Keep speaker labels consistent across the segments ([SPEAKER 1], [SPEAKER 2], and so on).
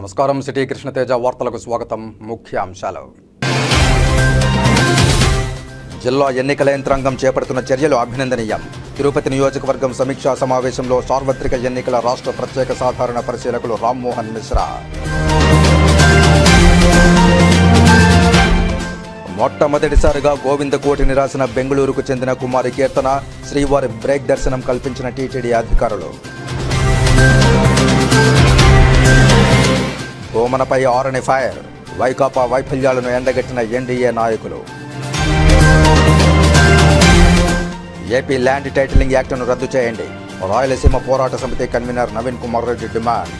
[SPEAKER 1] నమస్కారం సిటీ కృష్ణతేజ వార్తలకు స్వాగతం ముఖ్య అంశాలు జిల్లా ఎన్నికల యంత్రాంగం చేపడుతున్న చర్యలు అభినందనీయం తిరుపతి నియోజకవర్గం సమీక్షా సమావేశంలో సార్వత్రిక ఎన్నికల రాష్ట్ర ప్రత్యేక సాధారణ పరిశీలకులు రామ్మోహన్ మిశ్రా మొట్టమొదటిసారిగా గోవిందకోటిని రాసిన బెంగళూరుకు చెందిన కుమారి కీర్తన శ్రీవారి బ్రేక్ దర్శనం కల్పించిన టీటీడీ అధికారులు భూమనపై ఆరని ఫైర్ వైకాపా వైఫల్యాలను ఎండగట్టిన ఎన్డీఏ నాయకులు ఏపీ ల్యాండ్ టైటిలింగ్ యాక్ట్ను రద్దు చేయండి రాయలసీమ పోరాట సమితి కన్వీనర్ నవీన్ కుమార్ రెడ్డి డిమాండ్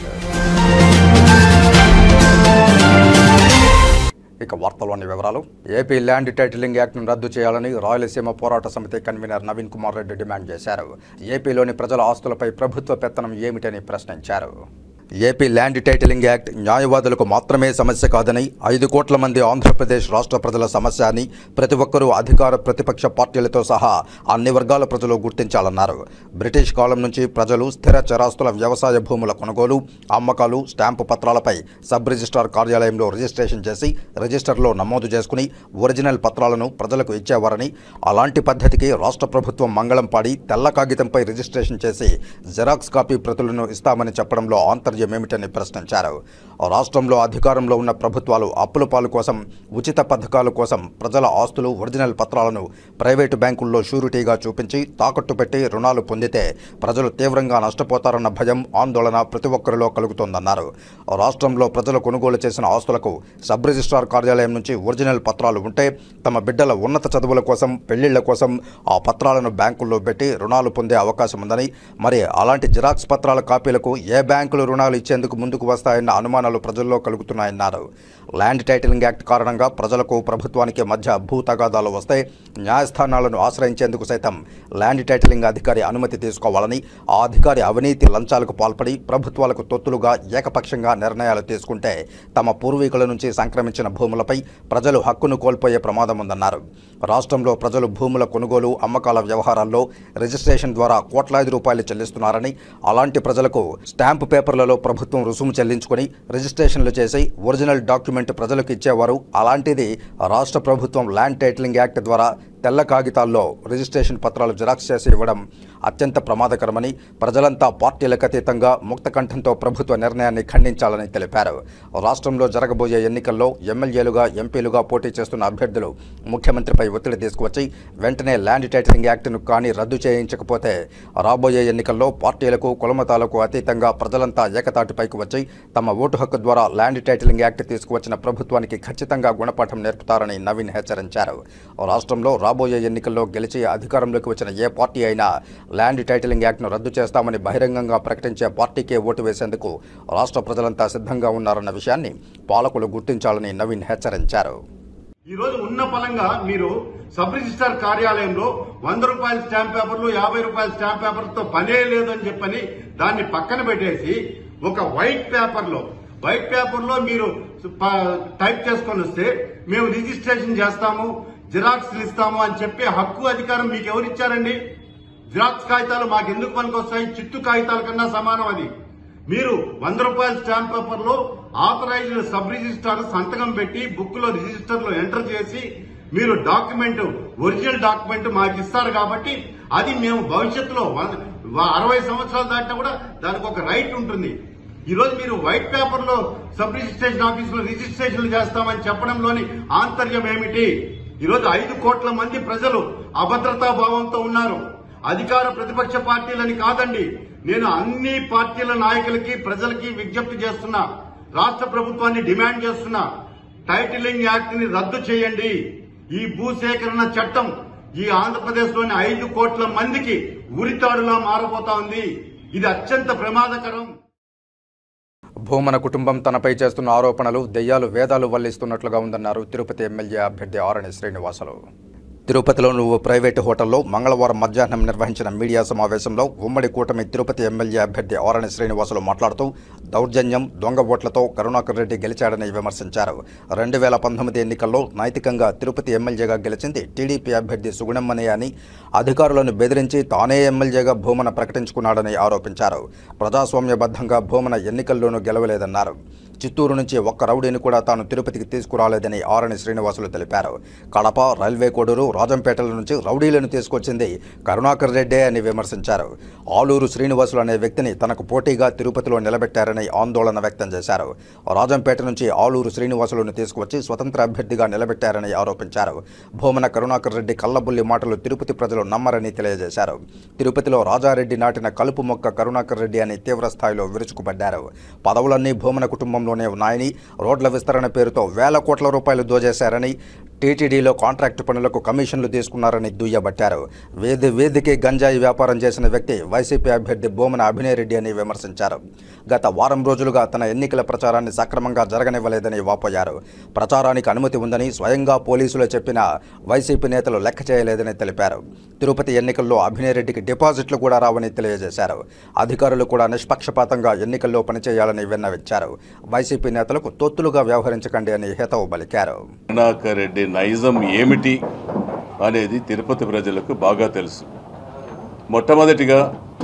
[SPEAKER 1] ఇక వార్తలోని వివరాలు ఏపీ ల్యాండ్ టైటిలింగ్ యాక్ట్ను రద్దు చేయాలని రాయలసీమ పోరాట సమితి కన్వీనర్ నవీన్ కుమార్ రెడ్డి డిమాండ్ చేశారు ఏపీలోని ప్రజల ఆస్తులపై ప్రభుత్వ పెత్తనం ఏమిటని ప్రశ్నించారు ఏపీ ల్యాండ్ టైటిలింగ్ యాక్ట్ న్యాయవాదులకు మాత్రమే సమస్య కాదని ఐదు కోట్ల మంది ఆంధ్రప్రదేశ్ రాష్ట్ర ప్రజల సమస్య అని ప్రతి ఒక్కరూ అధికార ప్రతిపక్ష పార్టీలతో సహా అన్ని వర్గాల ప్రజలు గుర్తించాలన్నారు బ్రిటిష్ కాలం నుంచి ప్రజలు స్థిర చరాస్తుల వ్యవసాయ భూముల కొనుగోలు అమ్మకాలు స్టాంపు పత్రాలపై సబ్ రిజిస్ట్రార్ కార్యాలయంలో రిజిస్ట్రేషన్ చేసి రిజిస్టర్లో నమోదు చేసుకుని ఒరిజినల్ పత్రాలను ప్రజలకు ఇచ్చేవారని అలాంటి పద్ధతికి రాష్ట్ర ప్రభుత్వం మంగళం పాడి తెల్ల కాగితంపై రిజిస్ట్రేషన్ చేసి జెరాక్స్ కాపీ ప్రతులను ఇస్తామని చెప్పడంలో ఆంతర్యమేమిటని ప్రశ్నించారు రాష్ట్రంలో అధికారంలో ఉన్న ప్రభుత్వాలు అప్పుల పాలు కోసం ఉచిత పథకాల కోసం ప్రజల ఆస్తులు ఒరిజినల్ పత్రాలను ప్రైవేటు బ్యాంకుల్లో షూరిటీగా చూపించి తాకట్టు పెట్టి రుణాలు పొందితే ప్రజలు తీవ్రంగా నష్టపోతారన్న భయం ఆందోళన ప్రతి ఒక్కరిలో కలుగుతోందన్నారు రాష్ట్రంలో ప్రజలు కొనుగోలు చేసిన ఆస్తులకు సబ్ రిజిస్ట్రార్ కార్యాలయం నుంచి ఒరిజినల్ పత్రాలు ఉంటే తమ బిడ్డల ఉన్నత చదువుల కోసం పెళ్లిళ్ల కోసం ఆ పత్రాలను బ్యాంకుల్లో పెట్టి రుణాలు పొందే అవకాశం ఉందని మరి అలాంటి జిరాక్స్ పత్రాల కాపీలకు ఏ బ్యాంకులు రుణాలు ఇచ్చేందుకు ముందుకు వస్తాయన్న అనుమానాలు ప్రజల్లో కలుగుతున్నాయన్నారు ల్యాండ్ టైటిలింగ్ యాక్ట్ కారణంగా ప్రజలకు ప్రభుత్వానికి మధ్య భూ తగాదాలు వస్తే న్యాయస్థానాలను ఆశ్రయించేందుకు సైతం ల్యాండ్ టైటిలింగ్ అధికారి అనుమతి తీసుకోవాలని ఆ అధికారి అవినీతి లంచాలకు పాల్పడి ప్రభుత్వాలకు తొత్తులుగా ఏకపక్షంగా నిర్ణయాలు తీసుకుంటే తమ పూర్వీకుల నుంచి సంక్రమించిన భూములపై ప్రజలు హక్కును కోల్పోయే ప్రమాదం ఉందన్నారు రాష్ట్రంలో ప్రజలు భూముల కొనుగోలు అమ్మకాల వ్యవహారాల్లో రిజిస్ట్రేషన్ ద్వారా కోట్లాది రూపాయలు చెల్లిస్తున్నారని అలాంటి ప్రజలకు స్టాంపు పేపర్లలో ప్రభుత్వం రుసుము చెల్లించుకొని రిజిస్ట్రేషన్లు చేసి ఒరిజినల్ డాక్యుమెంట్ ప్రజలకు ఇచ్చేవారు అలాంటిది రాష్ట్ర ప్రభుత్వం ల్యాండ్ టైటిలింగ్ యాక్ట్ ద్వారా తెల్ల కాగితాల్లో రిజిస్ట్రేషన్ పత్రాలు జిరాక్స్ చేసి ఇవ్వడం అత్యంత ప్రమాదకరమని ప్రజలంతా పార్టీలకు అతీతంగా ముక్తకంఠంతో ప్రభుత్వ నిర్ణయాన్ని ఖండించాలని తెలిపారు రాష్ట్రంలో జరగబోయే ఎన్నికల్లో ఎమ్మెల్యేలుగా ఎంపీలుగా పోటీ చేస్తున్న అభ్యర్థులు ముఖ్యమంత్రిపై ఒత్తిడి తీసుకువచ్చి వెంటనే ల్యాండ్ టైటిలింగ్ యాక్ట్ను కానీ రద్దు చేయించకపోతే రాబోయే ఎన్నికల్లో పార్టీలకు కులమతాలకు అతీతంగా ప్రజలంతా ఏకతాటిపైకి వచ్చి తమ ఓటు హక్కు ద్వారా ల్యాండ్ టైటిలింగ్ యాక్ట్ తీసుకువచ్చిన ప్రభుత్వానికి ఖచ్చితంగా గుణపాఠం నేర్పుతారని నవీన్ హెచ్చరించారు రాష్ట్రంలో రాబోయే ఎన్నికల్లో గెలిచి అధికారంలోకి వచ్చిన ఏ పార్టీ అయినా ల్యాండ్ టైటిలింగ్ యాక్ట్ను రద్దు చేస్తామని బహిరంగంగా ప్రకటించే పార్టీకే ఓటు వేసేందుకు రాష్ట్ర ప్రజలంతా సిద్ధంగా ఉన్నారన్న విషయాన్ని పాలకులు గుర్తించాలని నవీన్ హెచ్చరించారు
[SPEAKER 2] ఈ రోజు ఉన్న పలంగా మీరు సబ్ రిజిస్టార్ కార్యాలయంలో వంద రూపాయల స్టాంప్ పేపర్లు యాభై రూపాయల స్టాంప్ పేపర్తో పనే లేదని చెప్పని దాన్ని పక్కన పెట్టేసి ఒక వైట్ పేపర్ లో వైట్ పేపర్ లో మీరు ప- టైప్ చేసుకొని వస్తే మేము రిజిస్ట్రేషన్ చేస్తాము జిరాక్స్ ఇస్తాము అని చెప్పే హక్కు అధికారం మీకు ఎవరు ఇచ్చారండి జిరాక్స్ కాగితాలు మాకు ఎందుకు పనికొస్తాయి చిట్టు కాగితాల కన్నా సమానం అది మీరు వంద రూపాయల స్టాంప్ పేపర్ లో ఆథరైజ్డ్ సబ్ రిజిస్ట్రార్ సంతకం పెట్టి బుక్ లో రిజిస్టర్ లో ఎంటర్ చేసి మీరు డాక్యుమెంట్ ఒరిజినల్ డాక్యుమెంట్ మాకు ఇస్తారు కాబట్టి అది మేము భవిష్యత్తులో వంద- వ- అరవై సంవత్సరాలు దాటినా కూడా దానికి ఒక రైట్ ఉంటుంది ఈ రోజు మీరు వైట్ పేపర్ లో సబ్ రిజిస్ట్రేషన్ ఆఫీస్ లో రిజిస్ట్రేషన్లు చేస్తామని చెప్పడంలోని ఆంతర్యం ఏమిటి ఈ రోజు ఐదు కోట్ల మంది ప్రజలు అభద్రతా భావంతో ఉన్నారు అధికార ప్రతిపక్ష పార్టీలని కాదండి నేను అన్ని పార్టీల నాయకులకి ప్రజలకి విజ్ఞప్తి చేస్తున్నా రాష్ట్ర ప్రభుత్వాన్ని డిమాండ్ చేస్తున్నా టైటిలింగ్ యాక్ట్ ని రద్దు చేయండి ఈ భూసేకరణ చట్టం ఈ ఆంధ్రప్రదేశ్ లోని ఐదు కోట్ల మందికి ఉరితాడులా మారబోతా ఉంది ఇది అత్యంత ప్రమాదకరం
[SPEAKER 1] భూమన కుటుంబం తనపై చేస్తున్న ఆరోపణలు దెయ్యాలు వేదాలు వల్లిస్తున్నట్లుగా ఉందన్నారు తిరుపతి ఎమ్మెల్యే అభ్యర్థి ఆరణి శ్రీనివాసులు తిరుపతిలో నువ్వు ప్రైవేటు హోటల్లో మంగళవారం మధ్యాహ్నం నిర్వహించిన మీడియా సమావేశంలో ఉమ్మడి కూటమి తిరుపతి ఎమ్మెల్యే అభ్యర్థి ఆరణి శ్రీనివాసులు మాట్లాడుతూ దౌర్జన్యం దొంగ ఓట్లతో కరుణాకర్ రెడ్డి గెలిచాడని విమర్శించారు రెండు వేల పంతొమ్మిది ఎన్నికల్లో నైతికంగా తిరుపతి ఎమ్మెల్యేగా గెలిచింది టీడీపీ అభ్యర్థి సుగుణమ్మనే అని అధికారులను బెదిరించి తానే ఎమ్మెల్యేగా భూమన ప్రకటించుకున్నాడని ఆరోపించారు ప్రజాస్వామ్యబద్ధంగా భూమన ఎన్నికల్లోనూ గెలవలేదన్నారు చిత్తూరు నుంచి ఒక్క రౌడీని కూడా తాను తిరుపతికి తీసుకురాలేదని ఆరణి శ్రీనివాసులు తెలిపారు కడప రైల్వే కోడూరు రాజంపేటల నుంచి రౌడీలను తీసుకొచ్చింది కరుణాకర్ రెడ్డే అని విమర్శించారు ఆలూరు శ్రీనివాసులు అనే వ్యక్తిని తనకు పోటీగా తిరుపతిలో నిలబెట్టారని ఆందోళన వ్యక్తం చేశారు రాజంపేట నుంచి ఆలూరు శ్రీనివాసులను తీసుకువచ్చి స్వతంత్ర అభ్యర్థిగా నిలబెట్టారని ఆరోపించారు భూమన కరుణాకర్ రెడ్డి కల్లబుల్లి మాటలు తిరుపతి ప్రజలు నమ్మరని తెలియజేశారు తిరుపతిలో రాజారెడ్డి నాటిన కలుపు మొక్క కరుణాకర్ రెడ్డి అని తీవ్ర స్థాయిలో విరుచుకుపడ్డారు పదవులన్నీ భూమన కుటుంబంలోనే ఉన్నాయని రోడ్ల విస్తరణ పేరుతో వేల కోట్ల రూపాయలు దోచేశారని టీటీడీలో కాంట్రాక్టు పనులకు కమిషన్లు తీసుకున్నారని దుయ్యబట్టారు వేది వేదికి గంజాయి వ్యాపారం చేసిన వ్యక్తి వైసీపీ అభ్యర్థి భూమన అభినయ్ రెడ్డి అని విమర్శించారు గత వారం రోజులుగా తన ఎన్నికల ప్రచారాన్ని సక్రమంగా జరగనివ్వలేదని వాపోయారు ప్రచారానికి అనుమతి ఉందని స్వయంగా పోలీసులు చెప్పినా వైసీపీ నేతలు లెక్క చేయలేదని తెలిపారు తిరుపతి ఎన్నికల్లో అభినయ్ రెడ్డికి డిపాజిట్లు కూడా రావని తెలియజేశారు అధికారులు కూడా నిష్పక్షపాతంగా ఎన్నికల్లో పనిచేయాలని విన్నవించారు వైసీపీ నేతలకు తొత్తులుగా వ్యవహరించకండి అని హితవు పలికారు
[SPEAKER 3] కరుణాకర్ రెడ్డి నైజం ఏమిటి అనేది తిరుపతి ప్రజలకు బాగా తెలుసు మొట్టమొదటిగా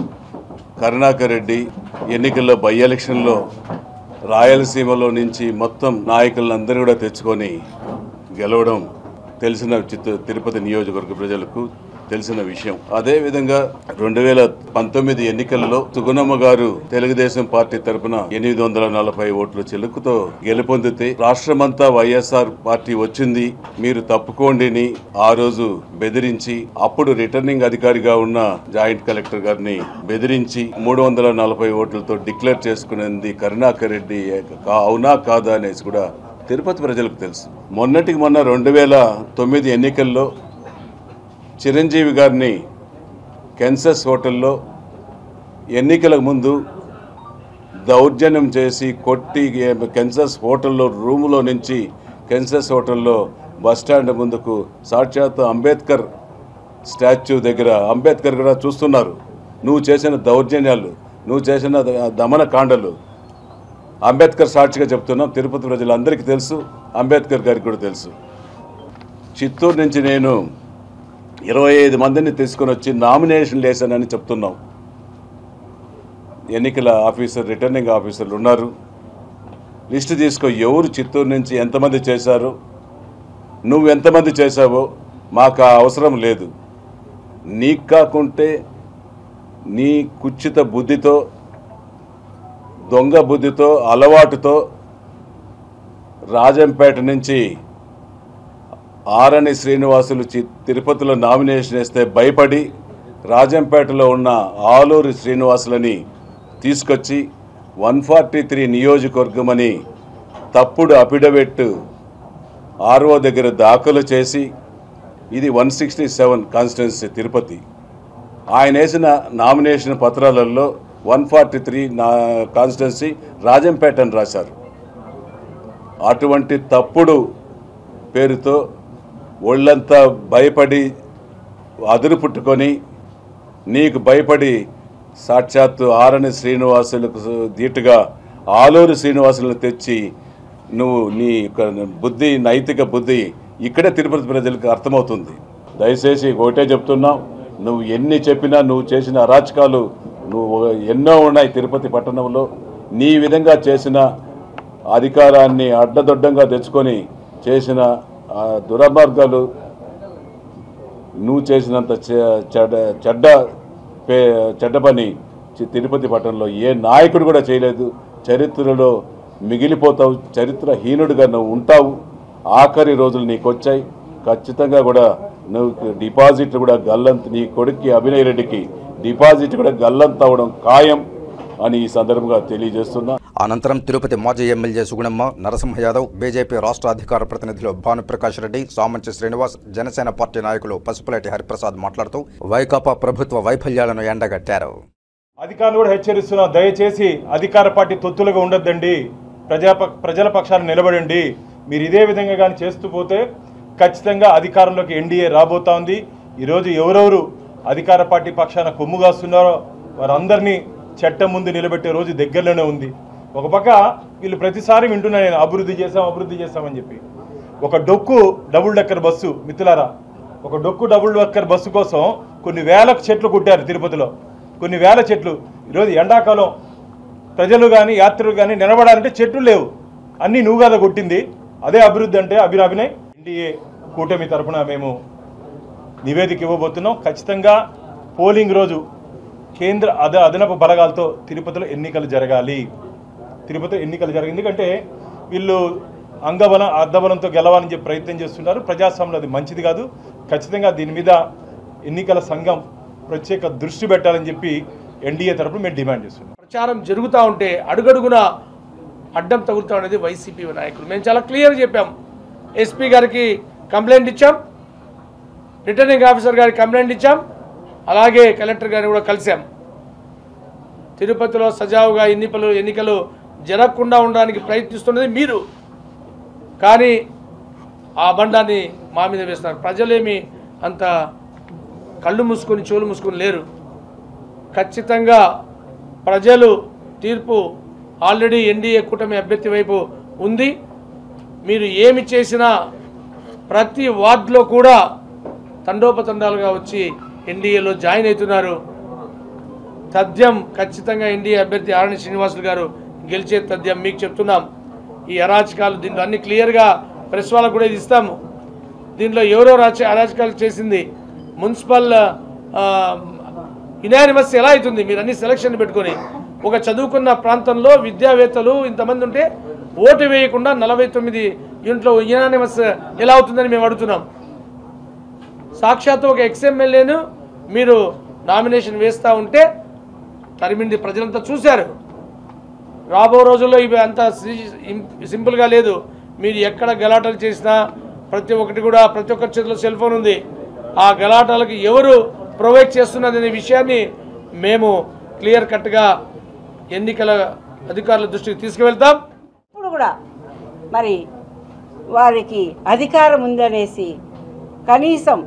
[SPEAKER 3] కరుణాకర్ రెడ్డి ఎన్నికల్లో బై ఎలక్షన్లో రాయలసీమలో నుంచి మొత్తం నాయకులందరూ కూడా తెచ్చుకొని గెలవడం తెలిసిన చిత్తూ తిరుపతి నియోజకవర్గ ప్రజలకు తెలిసిన విషయం అదే విధంగా రెండు వేల పంతొమ్మిది ఎన్నికల్లో సుగుణమ్మ గారు తెలుగుదేశం పార్టీ తరపున ఎనిమిది వందల నలభై ఓట్ల చెలుకుతో గెలుపొందితే రాష్ట్రమంతా వైఎస్ఆర్ పార్టీ వచ్చింది మీరు తప్పుకోండిని ఆ రోజు బెదిరించి అప్పుడు రిటర్నింగ్ అధికారిగా ఉన్న జాయింట్ కలెక్టర్ గారిని బెదిరించి మూడు వందల నలభై ఓట్లతో డిక్లేర్ చేసుకునేది కరుణాకర్ రెడ్డి కా- అవునా కాదా అనేసి కూడా తిరుపతి ప్రజలకు తెలుసు మొన్నటికి మొన్న రెండు వేల తొమ్మిది ఎన్నికల్లో చిరంజీవి గారిని కెన్సస్ హోటల్లో ఎన్నికలకు ముందు దౌర్జన్యం చేసి కొట్టి కెన్సస్ హోటల్లో రూములో నుంచి కెన్సస్ హోటల్లో బస్ స్టాండ్ ముందుకు సాక్షాత్ అంబేద్కర్ స్టాచ్యూ దగ్గర అంబేద్కర్ కూడా చూస్తున్నారు నువ్వు చేసిన దౌర్జన్యాలు నువ్వు చేసిన ద- దమన కాండలు అంబేద్కర్ సాక్షిగా చెప్తున్నాం తిరుపతి ప్రజలందరికీ తెలుసు అంబేద్కర్ గారికి కూడా తెలుసు చిత్తూరు నుంచి నేను ఇరవై ఐదు మందిని తీసుకొని వచ్చి నామినేషన్ వేశానని చెప్తున్నాం ఎన్నికల ఆఫీసర్ రిటర్నింగ్ ఆఫీసర్లు ఉన్నారు లిస్టు తీసుకో ఎవరు చిత్తూరు నుంచి ఎంతమంది చేశారు నువ్వు ఎంతమంది చేశావో మాకు ఆ అవసరం లేదు నీకు కాకుంటే నీ కుచ్చిత బుద్ధితో దొంగ బుద్ధితో అలవాటుతో రాజంపేట నుంచి ఆరణి శ్రీనివాసులు చి తిరుపతిలో నామినేషన్ వేస్తే భయపడి రాజంపేటలో ఉన్న ఆలూరి శ్రీనివాసులని తీసుకొచ్చి వన్ ఫార్టీ త్రీ నియోజకవర్గమని తప్పుడు అఫిడవిట్ ఆర్ఓ దగ్గర దాఖలు చేసి ఇది one sixty seven constituency Tirupati ఆయన వేసిన నామినేషన్ పత్రాలలో వన్ ఫార్టీ త్రీ నా కాన్స్టిట్యున్సీ రాజంపేట అని రాశారు అటువంటి తప్పుడు పేరుతో ఒళ్ళంతా భయపడి అదురు పుట్టుకొని నీకు భయపడి సాక్షాత్తు ఆరణి శ్రీనివాసులకు ధీటుగా ఆలూరు శ్రీనివాసులను తెచ్చి నువ్వు నీ యొక్క బుద్ధి నైతిక బుద్ధి ఇక్కడే తిరుపతి ప్రజలకు అర్థమవుతుంది దయచేసి ఒకటే చెప్తున్నాం నువ్వు ఎన్ని చెప్పినా నువ్వు చేసిన అరాచకాలు నువ్వు ఎన్నో ఉన్నాయి తిరుపతి పట్టణంలో నీ విధంగా చేసిన అధికారాన్ని అడ్డదొడ్డంగా తెచ్చుకొని చేసిన ఆ దురమార్గాలు నువ్వు చేసినంత చె- చెడ్డ చెడ్డ పే చెడ్డ పని చి- తిరుపతి పట్టణంలో ఏ నాయకుడు కూడా చేయలేదు చరిత్రలో మిగిలిపోతావు చరిత్రహీనుడిగా నువ్వు ఉంటావు ఆఖరి రోజులు నీకు వచ్చాయి ఖచ్చితంగా కూడా నువ్వు డిపాజిట్ కూడా గల్లంత నీ కొడుక్కి అభినయ్ రెడ్డికి డిపాజిట్ కూడా గల్లంత అవడం ఖాయం అని ఈ సందర్భంగా తెలియజేస్తున్నా
[SPEAKER 1] అనంతరం తిరుపతి మాజీ ఎమ్మెల్యే సుగుణమ్మ నరసింహ యాదవ్ బీజేపీ రాష్ట్ర అధికార ప్రతినిధులు భానుప్రకాష్ రెడ్డి సామంచి శ్రీనివాస్ జనసేన పార్టీ నాయకులు పసుపులేటి హరిప్రసాద్ మాట్లాడుతూ వైకాపా ప్రభుత్వ వైఫల్యాలను ఎండగట్టారు
[SPEAKER 4] అధికారులు కూడా హెచ్చరిస్తున్నా దయచేసి అధికార పార్టీ తొత్తులుగా ఉండొద్దండి ప్రజా ప్రజల పక్షాన నిలబడండి మీరు ఇదే విధంగా కానీ చేస్తూ పోతే ఖచ్చితంగా అధికారంలోకి ఎన్డీఏ రాబోతా ఉంది ఈరోజు ఎవరెవరు అధికార పార్టీ పక్షాన కొమ్ము కాస్తున్నారో వారందరినీ చట్టం ముందు నిలబెట్టే రోజు దగ్గరలోనే ఉంది ఒక పక్క వీళ్ళు ప్రతిసారి వింటున్నా నేను అభివృద్ధి చేస్తాం అభివృద్ధి చేస్తామని చెప్పి ఒక డొక్కు డబుల్ డెక్కర్ బస్సు మిత్రులారా ఒక డొక్కు డబుల్ డెక్కర్ బస్సు కోసం కొన్ని వేల చెట్లు కుట్టారు తిరుపతిలో కొన్ని వేల చెట్లు ఈరోజు ఎండాకాలం ప్రజలు కానీ యాత్రికులు కానీ నిలబడాలంటే చెట్లు లేవు అన్నీ నువ్వు కదా కొట్టింది అదే అభివృద్ధి అంటే అభినయ్ ఎన్డీఏ కూటమి తరపున మేము నివేదిక ఇవ్వబోతున్నాం ఖచ్చితంగా పోలింగ్ రోజు కేంద్ర అద అదనపు బలగాలతో తిరుపతిలో ఎన్నికలు జరగాలి తిరుపతిలో ఎన్నికలు జరగాలి ఎందుకంటే వీళ్ళు అంగబలం అర్ధబలంతో గెలవాలని చెప్పి ప్రయత్నం చేస్తున్నారు ప్రజాస్వామ్యంలో అది మంచిది కాదు ఖచ్చితంగా దీని మీద ఎన్నికల సంఘం ప్రత్యేక దృష్టి పెట్టాలని చెప్పి ఎన్డీఏ తరపున మేము డిమాండ్ చేస్తున్నాం
[SPEAKER 5] ప్రచారం జరుగుతూ ఉంటే అడుగడుగున అడ్డం తగులుతా ఉండేది వైసీపీ నాయకులు మేము చాలా క్లియర్ చెప్పాం ఎస్పీ గారికి కంప్లైంట్ ఇచ్చాం రిటర్నింగ్ ఆఫీసర్ గారికి కంప్లైంట్ ఇచ్చాం అలాగే కలెక్టర్ గారిని కూడా కలిసాం తిరుపతిలో సజావుగా ఎన్నికలు ఎన్నికలు జరగకుండా ఉండడానికి ప్రయత్నిస్తున్నది మీరు కానీ ఆ బండాన్ని మా మీద వేస్తున్నారు ప్రజలేమి అంత కళ్ళు మూసుకొని చెవులు మూసుకొని లేరు ఖచ్చితంగా ప్రజలు తీర్పు ఆల్రెడీ ఎన్డీఏ కూటమి అభ్యర్థి వైపు ఉంది మీరు ఏమి చేసినా ప్రతి వార్డులో కూడా తండోపతండాలుగా వచ్చి ఎన్డీఏలో జాయిన్ అవుతున్నారు తథ్యం ఖచ్చితంగా ఎన్డీఏ అభ్యర్థి ఆరణి శ్రీనివాసులు గారు గెలిచే తథ్యం మీకు చెప్తున్నాం ఈ అరాచకాలు దీంట్లో అన్ని క్లియర్గా ప్రెస్ వాళ్ళకు కూడా ఇది ఇస్తాము దీంట్లో ఎవరో రాచ అరాచకాలు చేసింది మున్సిపల్ యునానిమస్ ఎలా అవుతుంది మీరు అన్ని సెలక్షన్ పెట్టుకొని ఒక చదువుకున్న ప్రాంతంలో విద్యావేత్తలు ఇంతమంది ఉంటే ఓటు వేయకుండా నలభై తొమ్మిది యూనిట్లో యునానిమస్ ఎలా అవుతుందని మేము అడుగుతున్నాం సాక్షాత్తు ఒక ఎక్స్ఎమ్మెల్యేను మీరు నామినేషన్ వేస్తూ ఉంటే తరిమింది ప్రజలంతా చూశారు రాబో రోజుల్లో ఇవి అంత సింపుల్గా లేదు మీరు ఎక్కడ గలాటలు చేసినా ప్రతి ఒక్కటి కూడా ప్రతి ఒక్కరి చేతిలో సెల్ ఫోన్ ఉంది ఆ గలాటాలకు ఎవరు ప్రొవైడ్ చేస్తున్నదనే విషయాన్ని మేము క్లియర్ కట్గా ఎన్నికల అధికారుల దృష్టికి తీసుకువెళ్తాం
[SPEAKER 6] ఇప్పుడు కూడా మరి వారికి అధికారం ఉందనేసి కనీసం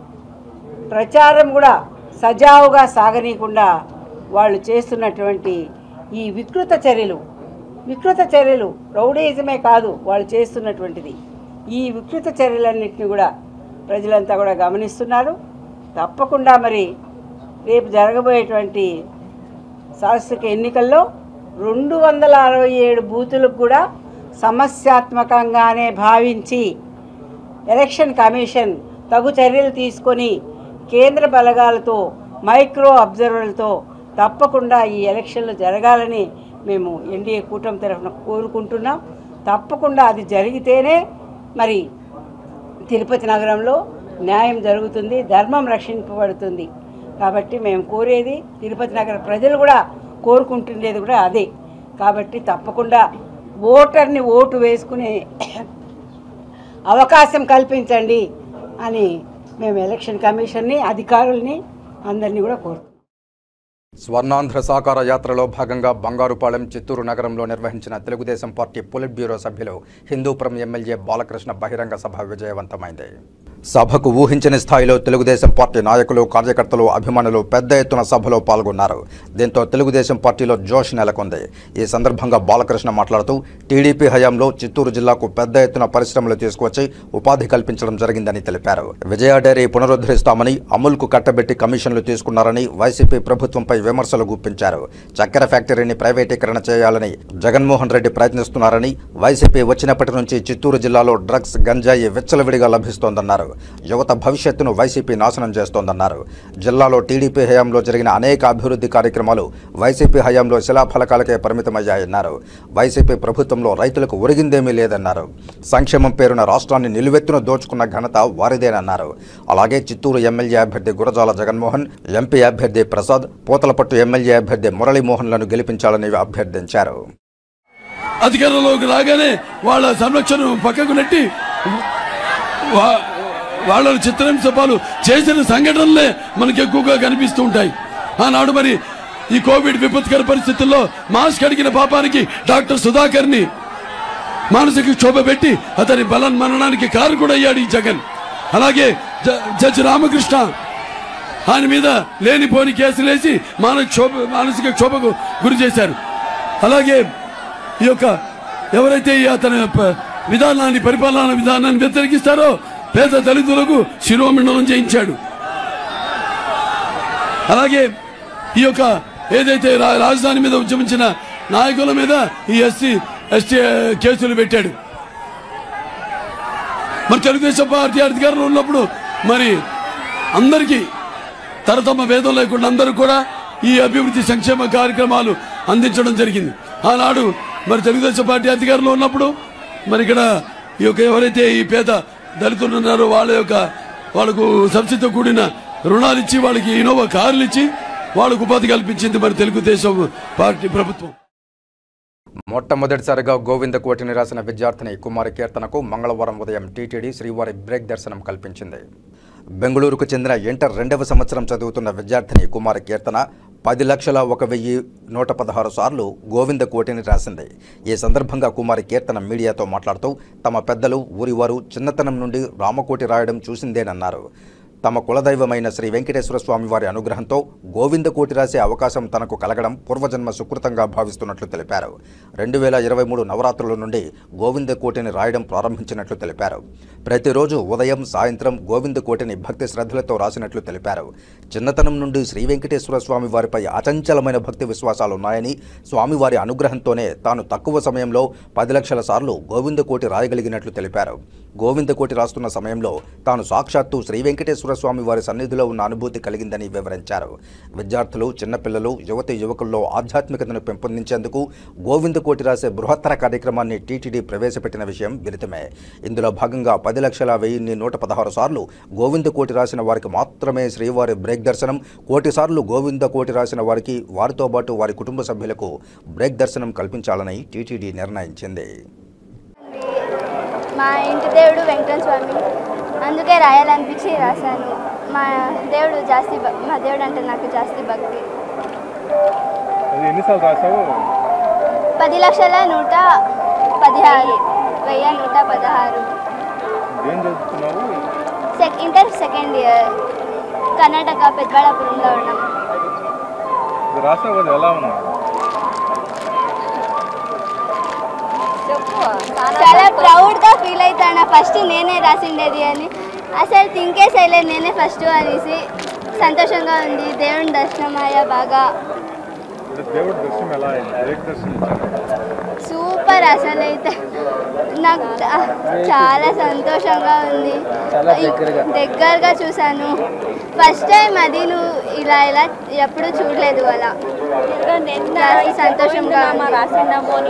[SPEAKER 6] ప్రచారం కూడా సజావుగా సాగనీయకుండా వాళ్ళు చేస్తున్నటువంటి ఈ వికృత చర్యలు వికృత చర్యలు రౌడీజమే కాదు వాళ్ళు చేస్తున్నటువంటిది ఈ వికృత చర్యలన్నింటినీ కూడా ప్రజలంతా కూడా గమనిస్తున్నారు తప్పకుండా మరి రేపు జరగబోయేటువంటి శాస్త్రిక ఎన్నికల్లో రెండు వందల అరవై ఏడు బూతులకు కూడా సమస్యాత్మకంగానే భావించి ఎలక్షన్ కమిషన్ తగు చర్యలు తీసుకొని కేంద్ర బలగాలతో మైక్రో అబ్జర్వర్లతో తప్పకుండా ఈ ఎలక్షన్లు జరగాలని మేము ఎన్డీఏ కూటమి తరఫున కోరుకుంటున్నాం తప్పకుండా అది జరిగితేనే మరి తిరుపతి నగరంలో న్యాయం జరుగుతుంది ధర్మం రక్షింపబడుతుంది కాబట్టి మేము కోరేది తిరుపతి నగర ప్రజలు కూడా కోరుకుంటుండేది కూడా అదే కాబట్టి తప్పకుండా ఓటర్ని ఓటు వేసుకునే అవకాశం కల్పించండి అని మేము ఎలక్షన్ కమిషన్ని అధికారుల్ని అందరినీ కూడా కోరుతున్నాం
[SPEAKER 1] స్వర్ణాంధ్ర సాకార యాత్రలో భాగంగా బంగారుపాలెం చిత్తూరు నగరంలో నిర్వహించిన తెలుగుదేశం పార్టీ పొలిట్ బ్యూరో సభ్యులు హిందూపురం ఎమ్మెల్యే బాలకృష్ణ బహిరంగ సభ విజయవంతమైంది సభకు ఊహించని స్థాయిలో తెలుగుదేశం పార్టీ నాయకులు కార్యకర్తలు అభిమానులు పెద్ద ఎత్తున సభలో పాల్గొన్నారు దీంతో తెలుగుదేశం పార్టీలో జోష్ నెలకొంది ఈ సందర్భంగా బాలకృష్ణ మాట్లాడుతూ టీడీపీ హయాంలో చిత్తూరు జిల్లాకు పెద్ద ఎత్తున పరిశ్రమలు తీసుకువచ్చి ఉపాధి కల్పించడం జరిగిందని తెలిపారు విజయ డైరీ పునరుద్ధరిస్తామని అమూల్కు కట్టబెట్టి కమిషన్లు తీసుకున్నారని వైసీపీ ప్రభుత్వంపై విమర్శలు గుప్పించారు చక్కెర ఫ్యాక్టరీని ప్రైవేటీకరణ చేయాలని జగన్మోహన్ రెడ్డి ప్రయత్నిస్తున్నారని వైసీపీ వచ్చినప్పటి నుంచి చిత్తూరు జిల్లాలో డ్రగ్స్ గంజాయి విచ్చలవిడిగా లభిస్తోందన్నారు యువత భవిష్యత్తును వైసీపీ నాశనం చేస్తోందన్నారు జిల్లాలో టీడీపీ హయాంలో జరిగిన అనేక అభివృద్ధి కార్యక్రమాలు వైసీపీ హయాంలో శిలాఫలకాలకే పరిమితమయ్యాయన్నారు వైసీపీ ప్రభుత్వంలో రైతులకు ఒరిగిందేమీ లేదన్నారు సంక్షేమం పేరున రాష్ట్రాన్ని నిలువెత్తున దోచుకున్న ఘనత వారిదేనన్నారు అలాగే చిత్తూరు ఎమ్మెల్యే అభ్యర్థి గురజాల జగన్మోహన్ ఎంపీ అభ్యర్థి ప్రసాద్ పూతలపట్టు ఎమ్మెల్యే అభ్యర్థి మురళీమోహన్లను గెలిపించాలని అభ్యర్థించారు
[SPEAKER 7] అధికారంలోకి రాగానే వాళ్ళ సంరక్షణ పక్కకు నెట్టి వా- వాళ్ళను చిత్రహింసపాలు చేసిన సంఘటనలే మనకి ఎక్కువగా కనిపిస్తూ ఉంటాయి ఆనాడు మరి ఈ కోవిడ్ విపత్కర పరిస్థితుల్లో మాస్క్ అడిగిన పాపానికి డాక్టర్ సుధాకర్ ని మానసిక క్షోభ పెట్టి అతని బలం మనడానికి కారకుడయ్యాడు ఈ జగన్ అలాగే జ- జడ్జి రామకృష్ణ ఆయన మీద లేనిపోని కేసులేసి మానసిక క్షోభ మానసిక క్షోభకు గురి చేశారు అలాగే ఈ యొక్క ఎవరైతే ఈ అతని ప- విధానాన్ని పరిపాలనా విధానాన్ని వ్యతిరేకిస్తారో పేద దళితులకు శిరోమండలం చేయించాడు అలాగే ఈ యొక్క ఏదైతే రా- రాజధాని మీద ఉద్యమించిన నాయకుల మీద ఈ ఎస్సీ ఎస్టీ కేసులు పెట్టాడు మరి తెలుగుదేశం పార్టీ అధికారంలో ఉన్నప్పుడు మరి అందరికీ తరతమ భేదం లేకుండా అందరూ కూడా ఈ అభివృద్ధి సంక్షేమ కార్యక్రమాలు అందించడం జరిగింది ఆనాడు మరి తెలుగుదేశం పార్టీ అధికారంలో ఉన్నప్పుడు మరి ఇక్కడ ఈ యొక్క ఎవరైతే ఈ పేద దళితులు ఉన్నారో వాళ్ళ యొక్క వాళ్ళకు సబ్సిడీతో కూడిన రుణాలు ఇచ్చి వాళ్ళకి ఇనోవా కార్లు ఇచ్చి వాళ్ళకు ఉపాధి కల్పించింది మరి తెలుగుదేశం పార్టీ ప్రభుత్వం
[SPEAKER 1] మొట్టమొదటిసారిగా గోవింద కోటిని రాసిన విద్యార్థిని కుమారి కీర్తనకు మంగళవారం ఉదయం టీటీడీ శ్రీవారి బ్రేక్ దర్శనం కల్పించింది బెంగళూరుకు చెందిన ఇంటర్ రెండవ సంవత్సరం చదువుతున్న విద్యార్థిని కుమారి కీర్తన పది లక్షల ఒక వెయ్యి నూట పదహారు సార్లు గోవింద కోటిని రాసింది ఈ సందర్భంగా కుమారి కీర్తన మీడియాతో మాట్లాడుతూ తమ పెద్దలు ఊరివారు చిన్నతనం నుండి రామకోటి రాయడం చూసిందేనన్నారు తమ కులదైవమైన శ్రీ వెంకటేశ్వర స్వామి వారి అనుగ్రహంతో గోవింద కోటి రాసే అవకాశం తనకు కలగడం పూర్వజన్మ సుకృతంగా భావిస్తున్నట్లు తెలిపారు రెండు వేల ఇరవై మూడు నవరాత్రుల నుండి గోవింద కోటిని రాయడం ప్రారంభించినట్లు తెలిపారు ప్రతిరోజు ఉదయం సాయంత్రం గోవింద కోటిని భక్తి శ్రద్ధలతో రాసినట్లు తెలిపారు చిన్నతనం నుండి శ్రీ వెంకటేశ్వర స్వామి వారిపై అచంచలమైన భక్తి విశ్వాసాలు ఉన్నాయని స్వామివారి అనుగ్రహంతోనే తాను తక్కువ సమయంలో పది లక్షల సార్లు గోవింద కోటి రాయగలిగినట్లు తెలిపారు గోవింద కోటి రాస్తున్న సమయంలో తాను సాక్షాత్తు శ్రీ వెంకటేశ్వర స్వామి వారి సన్నిధిలో ఉన్న అనుభూతి కలిగిందని వివరించారు విద్యార్థులు చిన్నపిల్లలు యువతి యువకుల్లో ఆధ్యాత్మికతను పెంపొందించేందుకు గోవింద కోటి రాసే బృహత్తర కార్యక్రమాన్ని టీటీడీ ప్రవేశపెట్టిన విషయం విదితమే ఇందులో భాగంగా పది లక్షల వెయ్యిన్ని నూట పదహారు సార్లు గోవింద కోటి రాసిన వారికి మాత్రమే శ్రీవారి బ్రేక్ దర్శనం కోటి సార్లు గోవింద కోటి రాసిన వారికి వారితో పాటు వారి కుటుంబ సభ్యులకు బ్రేక్ దర్శనం కల్పించాలని టీటీడీ నిర్ణయించింది
[SPEAKER 8] మా ఇంటి దేవుడు వెంకటరమణ స్వామి అందుకే రాయాలనిపించి రాశాను మా దేవుడు జాస్తి భ- మా దేవుడు అంటే నాకు జాస్తి భక్తి
[SPEAKER 4] అది ఎన్నిసార్లు రాసావు
[SPEAKER 8] పది లక్షల నూట పదిహారు వెయ్యి నూట పదహారు
[SPEAKER 4] ఏం చదువుతున్నావు
[SPEAKER 8] సెక్ ఇంటర్ సెకండ్ ఇయర్ కర్ణాటక పెద్దబళ్ళాపురంలో ఉన్నాం
[SPEAKER 4] ఇది రాసావు కదా ఎలా ఉన్నావు
[SPEAKER 8] చాలా ప్రౌడ్గా ఫీల్ అవుతాను ఫస్ట్ నేనే రాసిండేది అని అసలు థింకే చేయలేదు నేనే ఫస్ట్ అనేసి సంతోషంగా ఉంది దేవుని దర్శనం అయ్యా బాగా
[SPEAKER 4] ఇప్పుడు దేవుడి దర్శనం ఎలా అయింది బ్రేక్ దర్శనం ఇచ్చారు
[SPEAKER 8] సూపర్ అసలు అయితే నాకు చా- చాలా సంతోషంగా ఉంది దగ్గరగా చూశాను ఫస్ట్ టైం అది నువ్వు ఇలా ఇలా ఎప్పుడు చూడలేదు అలా చాలా సంతోషంగా ఉంది.